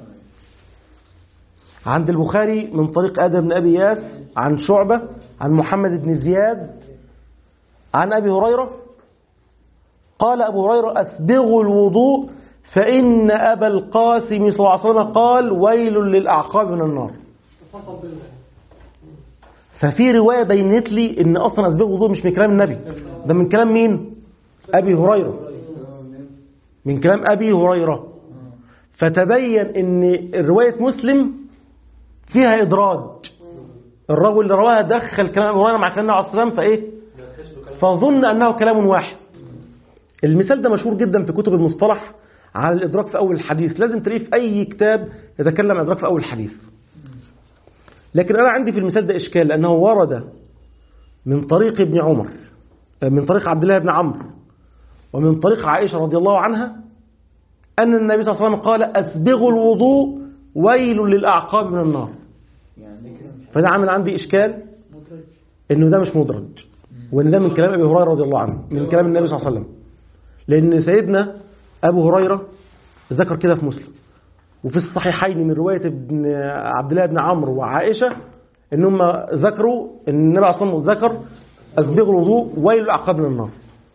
عند البخاري من طريق آدم بن أبي إياس عن شعبة عن محمد بن زياد عن أبي هريرة قال أبو هريرة أسبغوا الوضوء فإن أبا القاسم صلى الله عليه وسلم قال ويل للأعقاب من النار فصل بالله ففي رواية بينت لي إن أصلا أسبغ الوضوء مش من كلام النبي ده من كلام مين أبي هريرة من كلام أبي هريرة فتبين إن رواية مسلم فيها إدراج الرجل اللي رواها دخل كلام أبي هريرة مع كلام النبي عليه الصلاة والسلام فإيه فظن أنه كلام واحد المثال ده مشهور جدا في كتب المصطلح على الإدراك في أول الحديث لازم تلاقيه في أي كتاب يتكلم عن الإدراك في أول الحديث لكن أنا عندي في المثال ده إشكال لأنه ورد من طريق ابن عمر من طريق عبد الله بن عمرو ومن طريق عائشة رضي الله عنها أن النبي صلى الله عليه وسلم قال أسبغوا الوضوء ويل للأعقاب من النار يعني ده كده مش فده عامل عندي إشكال مدرج انه ده مش مدرج وان ده من كلام ابي هريره رضي الله عنه من كلام النبي صلى الله عليه وسلم لان سيدنا ابو هريره ذكر كده في مسلم وفي الصحيحين من روايه ابن عبد الله بن عمرو وعائشه ان هم ذكروا ان النبي عليه الصلاه والسلام ذكر اسبغوا الوضوء ويل الاعقاب من النار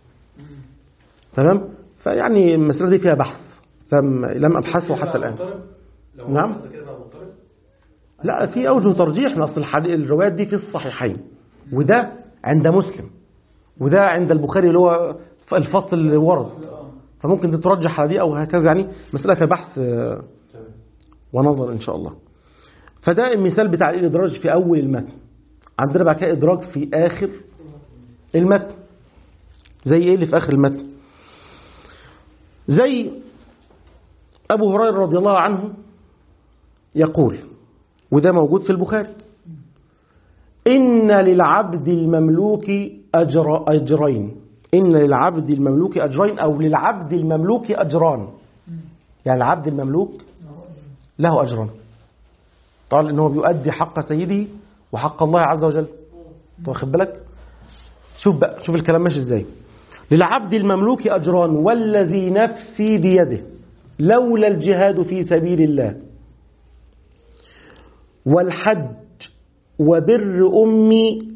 تمام فيعني المساله دي فيها بحث لم لم ابحثه حتى الان لو نعم. قصد كده بقى مضطرب لا في اوجه ترجيح من اصل الحديث الروايات دي في الصحيحين وده عند مسلم وده عند البخاري اللي هو الفصل اللي ورد فممكن تترجح على دي او هكذا يعني مساله فيها بحث آه، تمام ونظر ان شاء الله فده المثال بتاع الادراج في اول المتن عندنا بعد كده ادراج في اخر المتن زي ايه اللي في اخر المتن زي ابو هريره رضي الله عنه يقول وده موجود في البخاري إن للعبد المملوك أجر أجرين إن للعبد المملوك أجرين أو للعبد المملوك أجران يعني العبد المملوك له أجران قال إنه بيؤدي حق سيده وحق الله عز وجل أنت واخد بالك شوف بقى شوف الكلام ماشي ازاي للعبد المملوك أجران والذي نفسي بيده لولا الجهاد في سبيل الله والحج وبر أمي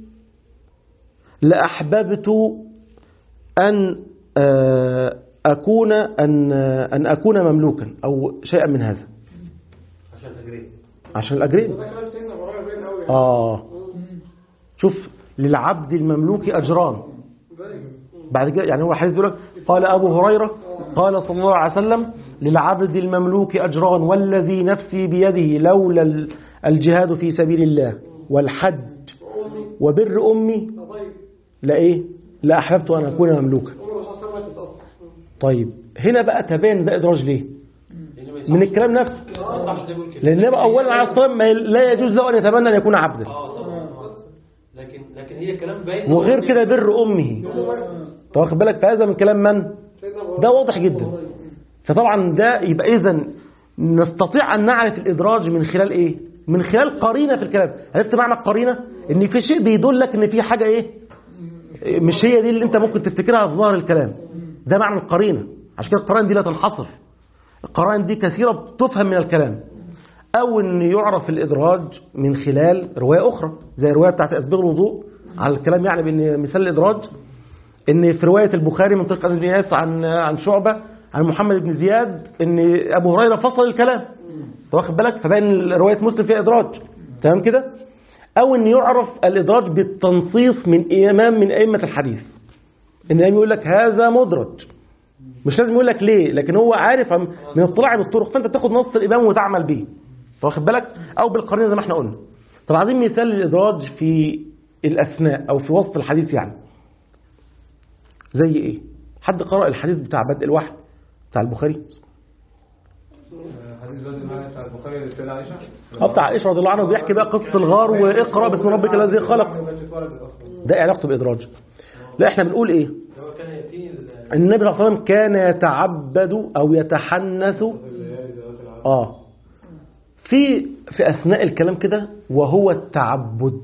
لأحببت أن آه، أكون أن أن أكون مملوكا أو شيئا من هذا عشان تجريب عشان الأجرين ده كلام سيدنا ابراهيم باين قوي يعني آه شوف للعبد المملوك أجران باين. بعد كده يعني هو حديث يقول لك قال أبو هريرة قال صلى الله عليه وسلم للعبد المملوك أجران والذي نفسي بيده لولا ال- الجهاد في سبيل الله والحج وامي وبر أمي آه، طيب لإيه لا أحببت أن أكون مملوكا امي الرسول صلى الله عليه وسلم ماتت اصلا طيب هنا بقى تبين ده إدراج ليه لأن ما من يصحش- الكلام نفسه ما يصحش يقول كده. لأن النبي أولا عليه الصلاة والسلام ما- لا يجوز له أن يتمنى أن يكون عبدا اه طبعا لكن لكن هي كلام باين وغير كده بر أمه أنت واخد بالك فهذا من كلام من سيدنا ابراهيم ده واضح جدا فطبعا ده يبقى إذا نستطيع أن نعرف الإدراج من خلال إيه من خلال قرينة في الكلام عرفت معنى القرينة ان في شيء بيدلك ان في حاجة ايه مش هي دي اللي انت ممكن تفتكرها في ظاهر الكلام ده معنى القرينة عشان كده القرائن دي لا تنحصر القرائن دي كثيرة تفهم من الكلام أو أن يعرف الإدراج من خلال رواية أخرى زي الرواية بتاعت أسباغ الوضوء على الكلام يعني بأن مثال الإدراج أن في رواية البخاري من طريق ابن إياس عن عن شعبة عن محمد بن زياد أن أبو هريرة فصل الكلام أنت واخد بالك فبين رواية مسلم فيها إدراج تمام كده أو أن يعرف الإدراج بالتنصيص من إمام من أئمة الحديث ان الامام يقول لك هذا مدرج مش لازم يقول لك ليه لكن هو عارف عن- من اطلاع بالطرق فانت تاخد نص الامام وتعمل به واخد بالك او بالقرينه زي ما احنا قلنا طب عايزين مثال للادراج في الاثناء او في وسط الحديث يعني زي ايه حد قرأ الحديث بتاع بدء الوحي بتاع البخاري حديث زاد المعنى بتاع البخاري للسيدة عائشة اه بتاع عائشة رضي الله عنه بيحكي بقى قصة الغار واقرأ باسم ربك الذي خلق ده إيه علاقته بإدراج لا احنا بنقول ايه هو كان يأتيه ال- النبي صلى الله عليه وسلم كان يتعبد او يتحنث اه في في اثناء الكلام كده وهو التعبد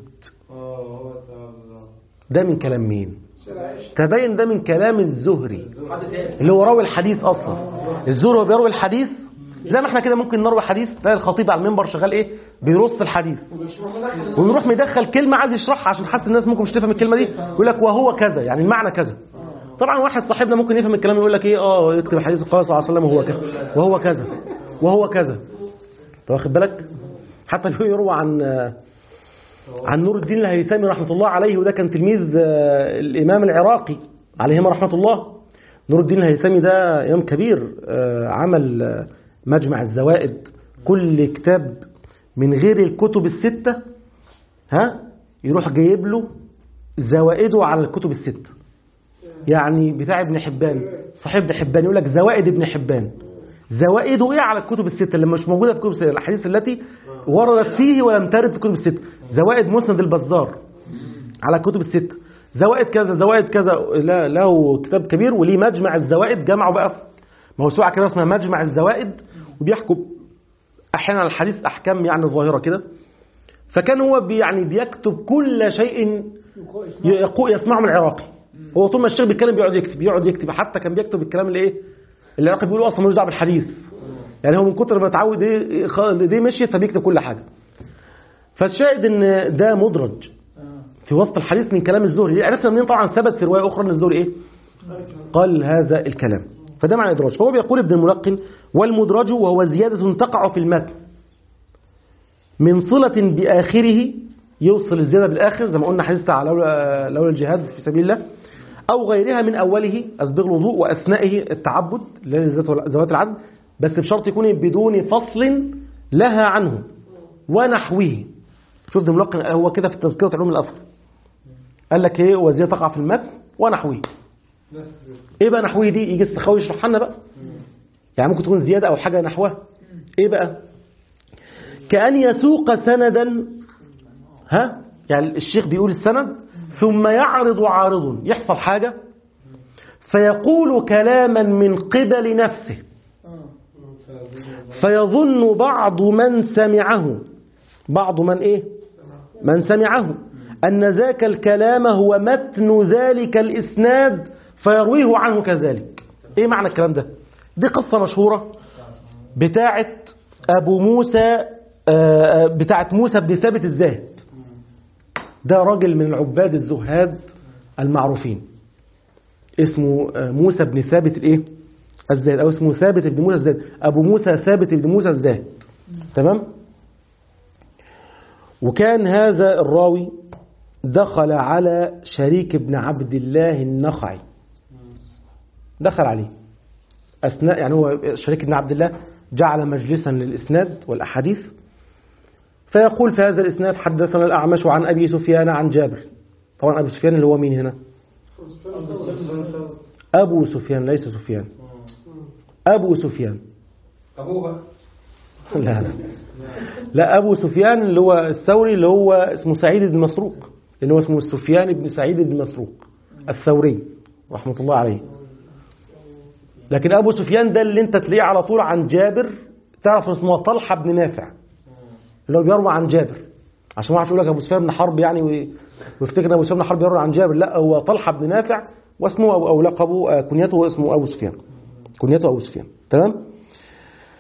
ده من كلام مين تبين ده من كلام الزهري حد تاني اللي هو راوي الحديث اصلا الزهري هو بيروي الحديث زي ما احنا كده ممكن نروي حديث تلاقي الخطيب على المنبر شغال ايه بيرص الحديث ويروح مدخل كلمه عايز يشرحها عشان حاسس الناس ممكن مش تفهم الكلمه دي يقول لك وهو كذا يعني المعنى كذا طبعا واحد صاحبنا ممكن يفهم الكلام يقول لك ايه اه يكتب حديث قال صلى الله عليه وسلم وهو كذا وهو كذا وهو كذا انت واخد بالك حتى اللي هو يروى عن عن نور الدين الهيثمي رحمه الله عليه وده كان تلميذ آه، الامام العراقي عليهما رحمه الله نور الدين الهيثمي ده امام كبير آه، عمل آه، مجمع الزوائد كل كتاب من غير الكتب الستة ها يروح جايب له زوائده على الكتب الستة يعني بتاع ابن حبان صحيح ابن حبان يقول لك زوائد ابن حبان زوائده ايه على الكتب الستة اللي مش موجودة في الكتب الستة الأحاديث التي وردت فيه ولم ترد في الكتب الستة زوائد مسند البزار على الكتب الستة زوائد كذا زوائد كذا لا له كتاب كبير وليه مجمع الزوائد جمعه بقى في موسوعة كده اسمها مجمع الزوائد وبيحكم أحيانا على الحديث أحكام يعني ظاهرة كده فكان هو بي يعني بيكتب كل شيء يقو يسمعه من العراقي هو طول ما الشيخ بيتكلم بيقعد يكتب يقعد يكتب حتى كان بيكتب الكلام اللي ايه العراقي بيقولوا اصلا ملوش دعوه بالحديث يعني هو من كتر ما اتعود ايه خ- دي مشيت فبيكتب كل حاجه فالشاهد ان ده مدرج في وسط الحديث من كلام الزهري عرفنا منين طبعا ثبت في روايه اخرى ان الزهري ايه قال هذا الكلام فده معنى الادراج فهو بيقول ابن الملقن والمدرج وهو زياده تقع في المتن من صلة بآخره يوصل الزيادة بالآخر زي ما قلنا حديث بتاع لولا لولا الجهاد في سبيل الله أو غيرها من أوله أسبغ الوضوء وأثنائه التعبد اللي هي ذات- ذوات العدد بس بشرط يكون بدون فصل لها عنه ونحوه شوف ابن ملقن هو كده في تذكرة علوم الأثر قال لك ايه وزيادة تقع في المتن ونحوه ايه بقى نحوه دي يجي السخاوي يشرح لنا بقى يعني ممكن تكون زيادة أو حاجة نحوها ايه بقى كأن يسوق سندا ها يعني الشيخ بيقول السند ثم يعرض عارض يحصل حاجة فيقول كلاما من قبل نفسه فيظن بعض من سمعه بعض من ايه من سمعه أن ذاك الكلام هو متن ذلك الإسناد فيرويه عنه كذلك ايه معنى الكلام ده دي قصة مشهورة بتاعت أبو موسى آه، بتاعت موسى بن ثابت الزاهد ده راجل من العباد الزهاد المعروفين اسمه آه، موسى بن ثابت الايه الزاهد او اسمه ثابت بن موسى الزاهد ابو موسى ثابت بن موسى الزاهد تمام وكان هذا الراوي دخل على شريك بن عبد الله النخعي دخل عليه أثناء يعني هو شريك بن عبد الله جعل مجلسا للإسناد والأحاديث فيقول في هذا الإسناد حدثنا الأعمش عن أبي سفيان عن جابر طبعا أبي سفيان اللي هو مين هنا أبو سفيان ليس سفيان أبو سفيان أبوه بقى لا لا لا أبو سفيان اللي هو الثوري اللي هو اسمه سعيد بن مسروق اللي هو اسمه سفيان بن سعيد بن مسروق الثوري رحمة الله عليه لكن أبو سفيان ده اللي انت تلاقيه على طول عن جابر تعرف اسمه طلحة بن نافع اللي هو بيروى عن جابر عشان ما يقول لك أبو سفيان بن حرب يعني وي- ويفتكر ان أبو سفيان بن حرب يروى عن جابر لا هو طلحة بن نافع واسمه أو, أو لقبه آه، كنيته اسمه أبو سفيان كنيته أبو سفيان تمام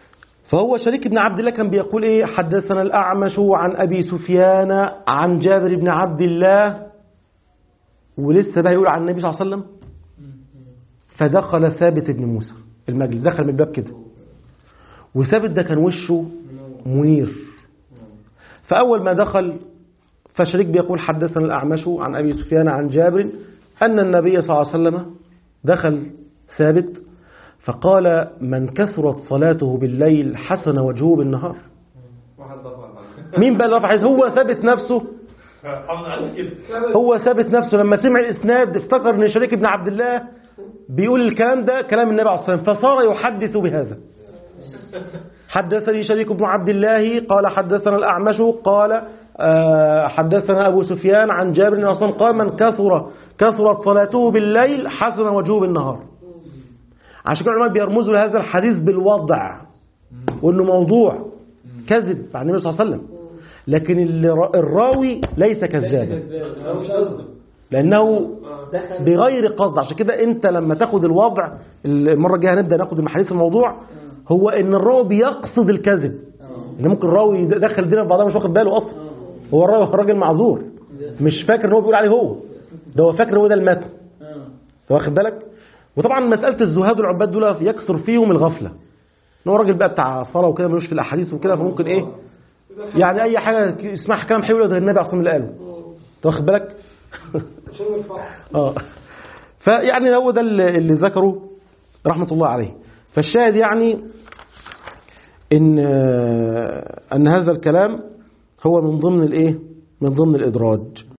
فهو شريك بن عبد الله كان بيقول ايه حدثنا الأعمش عن أبي سفيان عن جابر بن عبد الله ولسه بقى يقول عن النبي صلى الله عليه وسلم فدخل ثابت بن موسى المجلس دخل من الباب كده وثابت ده كان وشه منير فأول ما دخل فشريك بيقول حدثنا الأعمش عن أبي سفيان عن جابر أن النبي صلى الله عليه وسلم دخل ثابت فقال من كثرت صلاته بالليل حسن وجهه بالنهار واحد ضفر مين بقى اللي رفع يده؟ هو ثابت نفسه حافظ على كده هو ثابت نفسه لما سمع الإسناد افتكر ان شريك بن عبد الله بيقول الكلام ده كلام النبي عليه الصلاة والسلام فصار يحدث بهذا حدثني شريك بن عبد الله قال حدثنا الأعمش قال آه، حدثنا أبو سفيان عن جابر بن عاصم قال من كثر كثرت صلاته بالليل حسن وجهه بالنهار عشان كده العلماء بيرمزوا لهذا الحديث بالوضع وانه موضوع كذب عن النبي صلى الله عليه وسلم لكن اللي- الراوي ليس كذابا مش قصده لانه دخل بغير قصد عشان كده انت لما تاخد الوضع المره الجايه هنبدا ناخد المحاديث الموضوع هو ان الراوي بيقصد الكذب ان ممكن الراوي يدخل الدنيا في بعضها مش واخد باله اصلا هو الراوي الراجل معذور مش فاكر ان هو بيقول عليه هو ده هو فاكر هو ده المتن اه أنت واخد بالك وطبعا مساله الزهاد والعباد دول يكثر فيهم الغفله ان هو راجل بقى بتاع صلاه وكده ملوش في الاحاديث وكده فممكن ايه يعني اي حاجه يسمعها كلام حلو ده النبي عليه الصلاه والسلام اللي قاله أنت واخد بالك عشان الفرح اه فيعني هو ده اللي اللي ذكره رحمة الله عليه فالشاهد يعني ان ان هذا الكلام هو من ضمن الايه من ضمن الادراج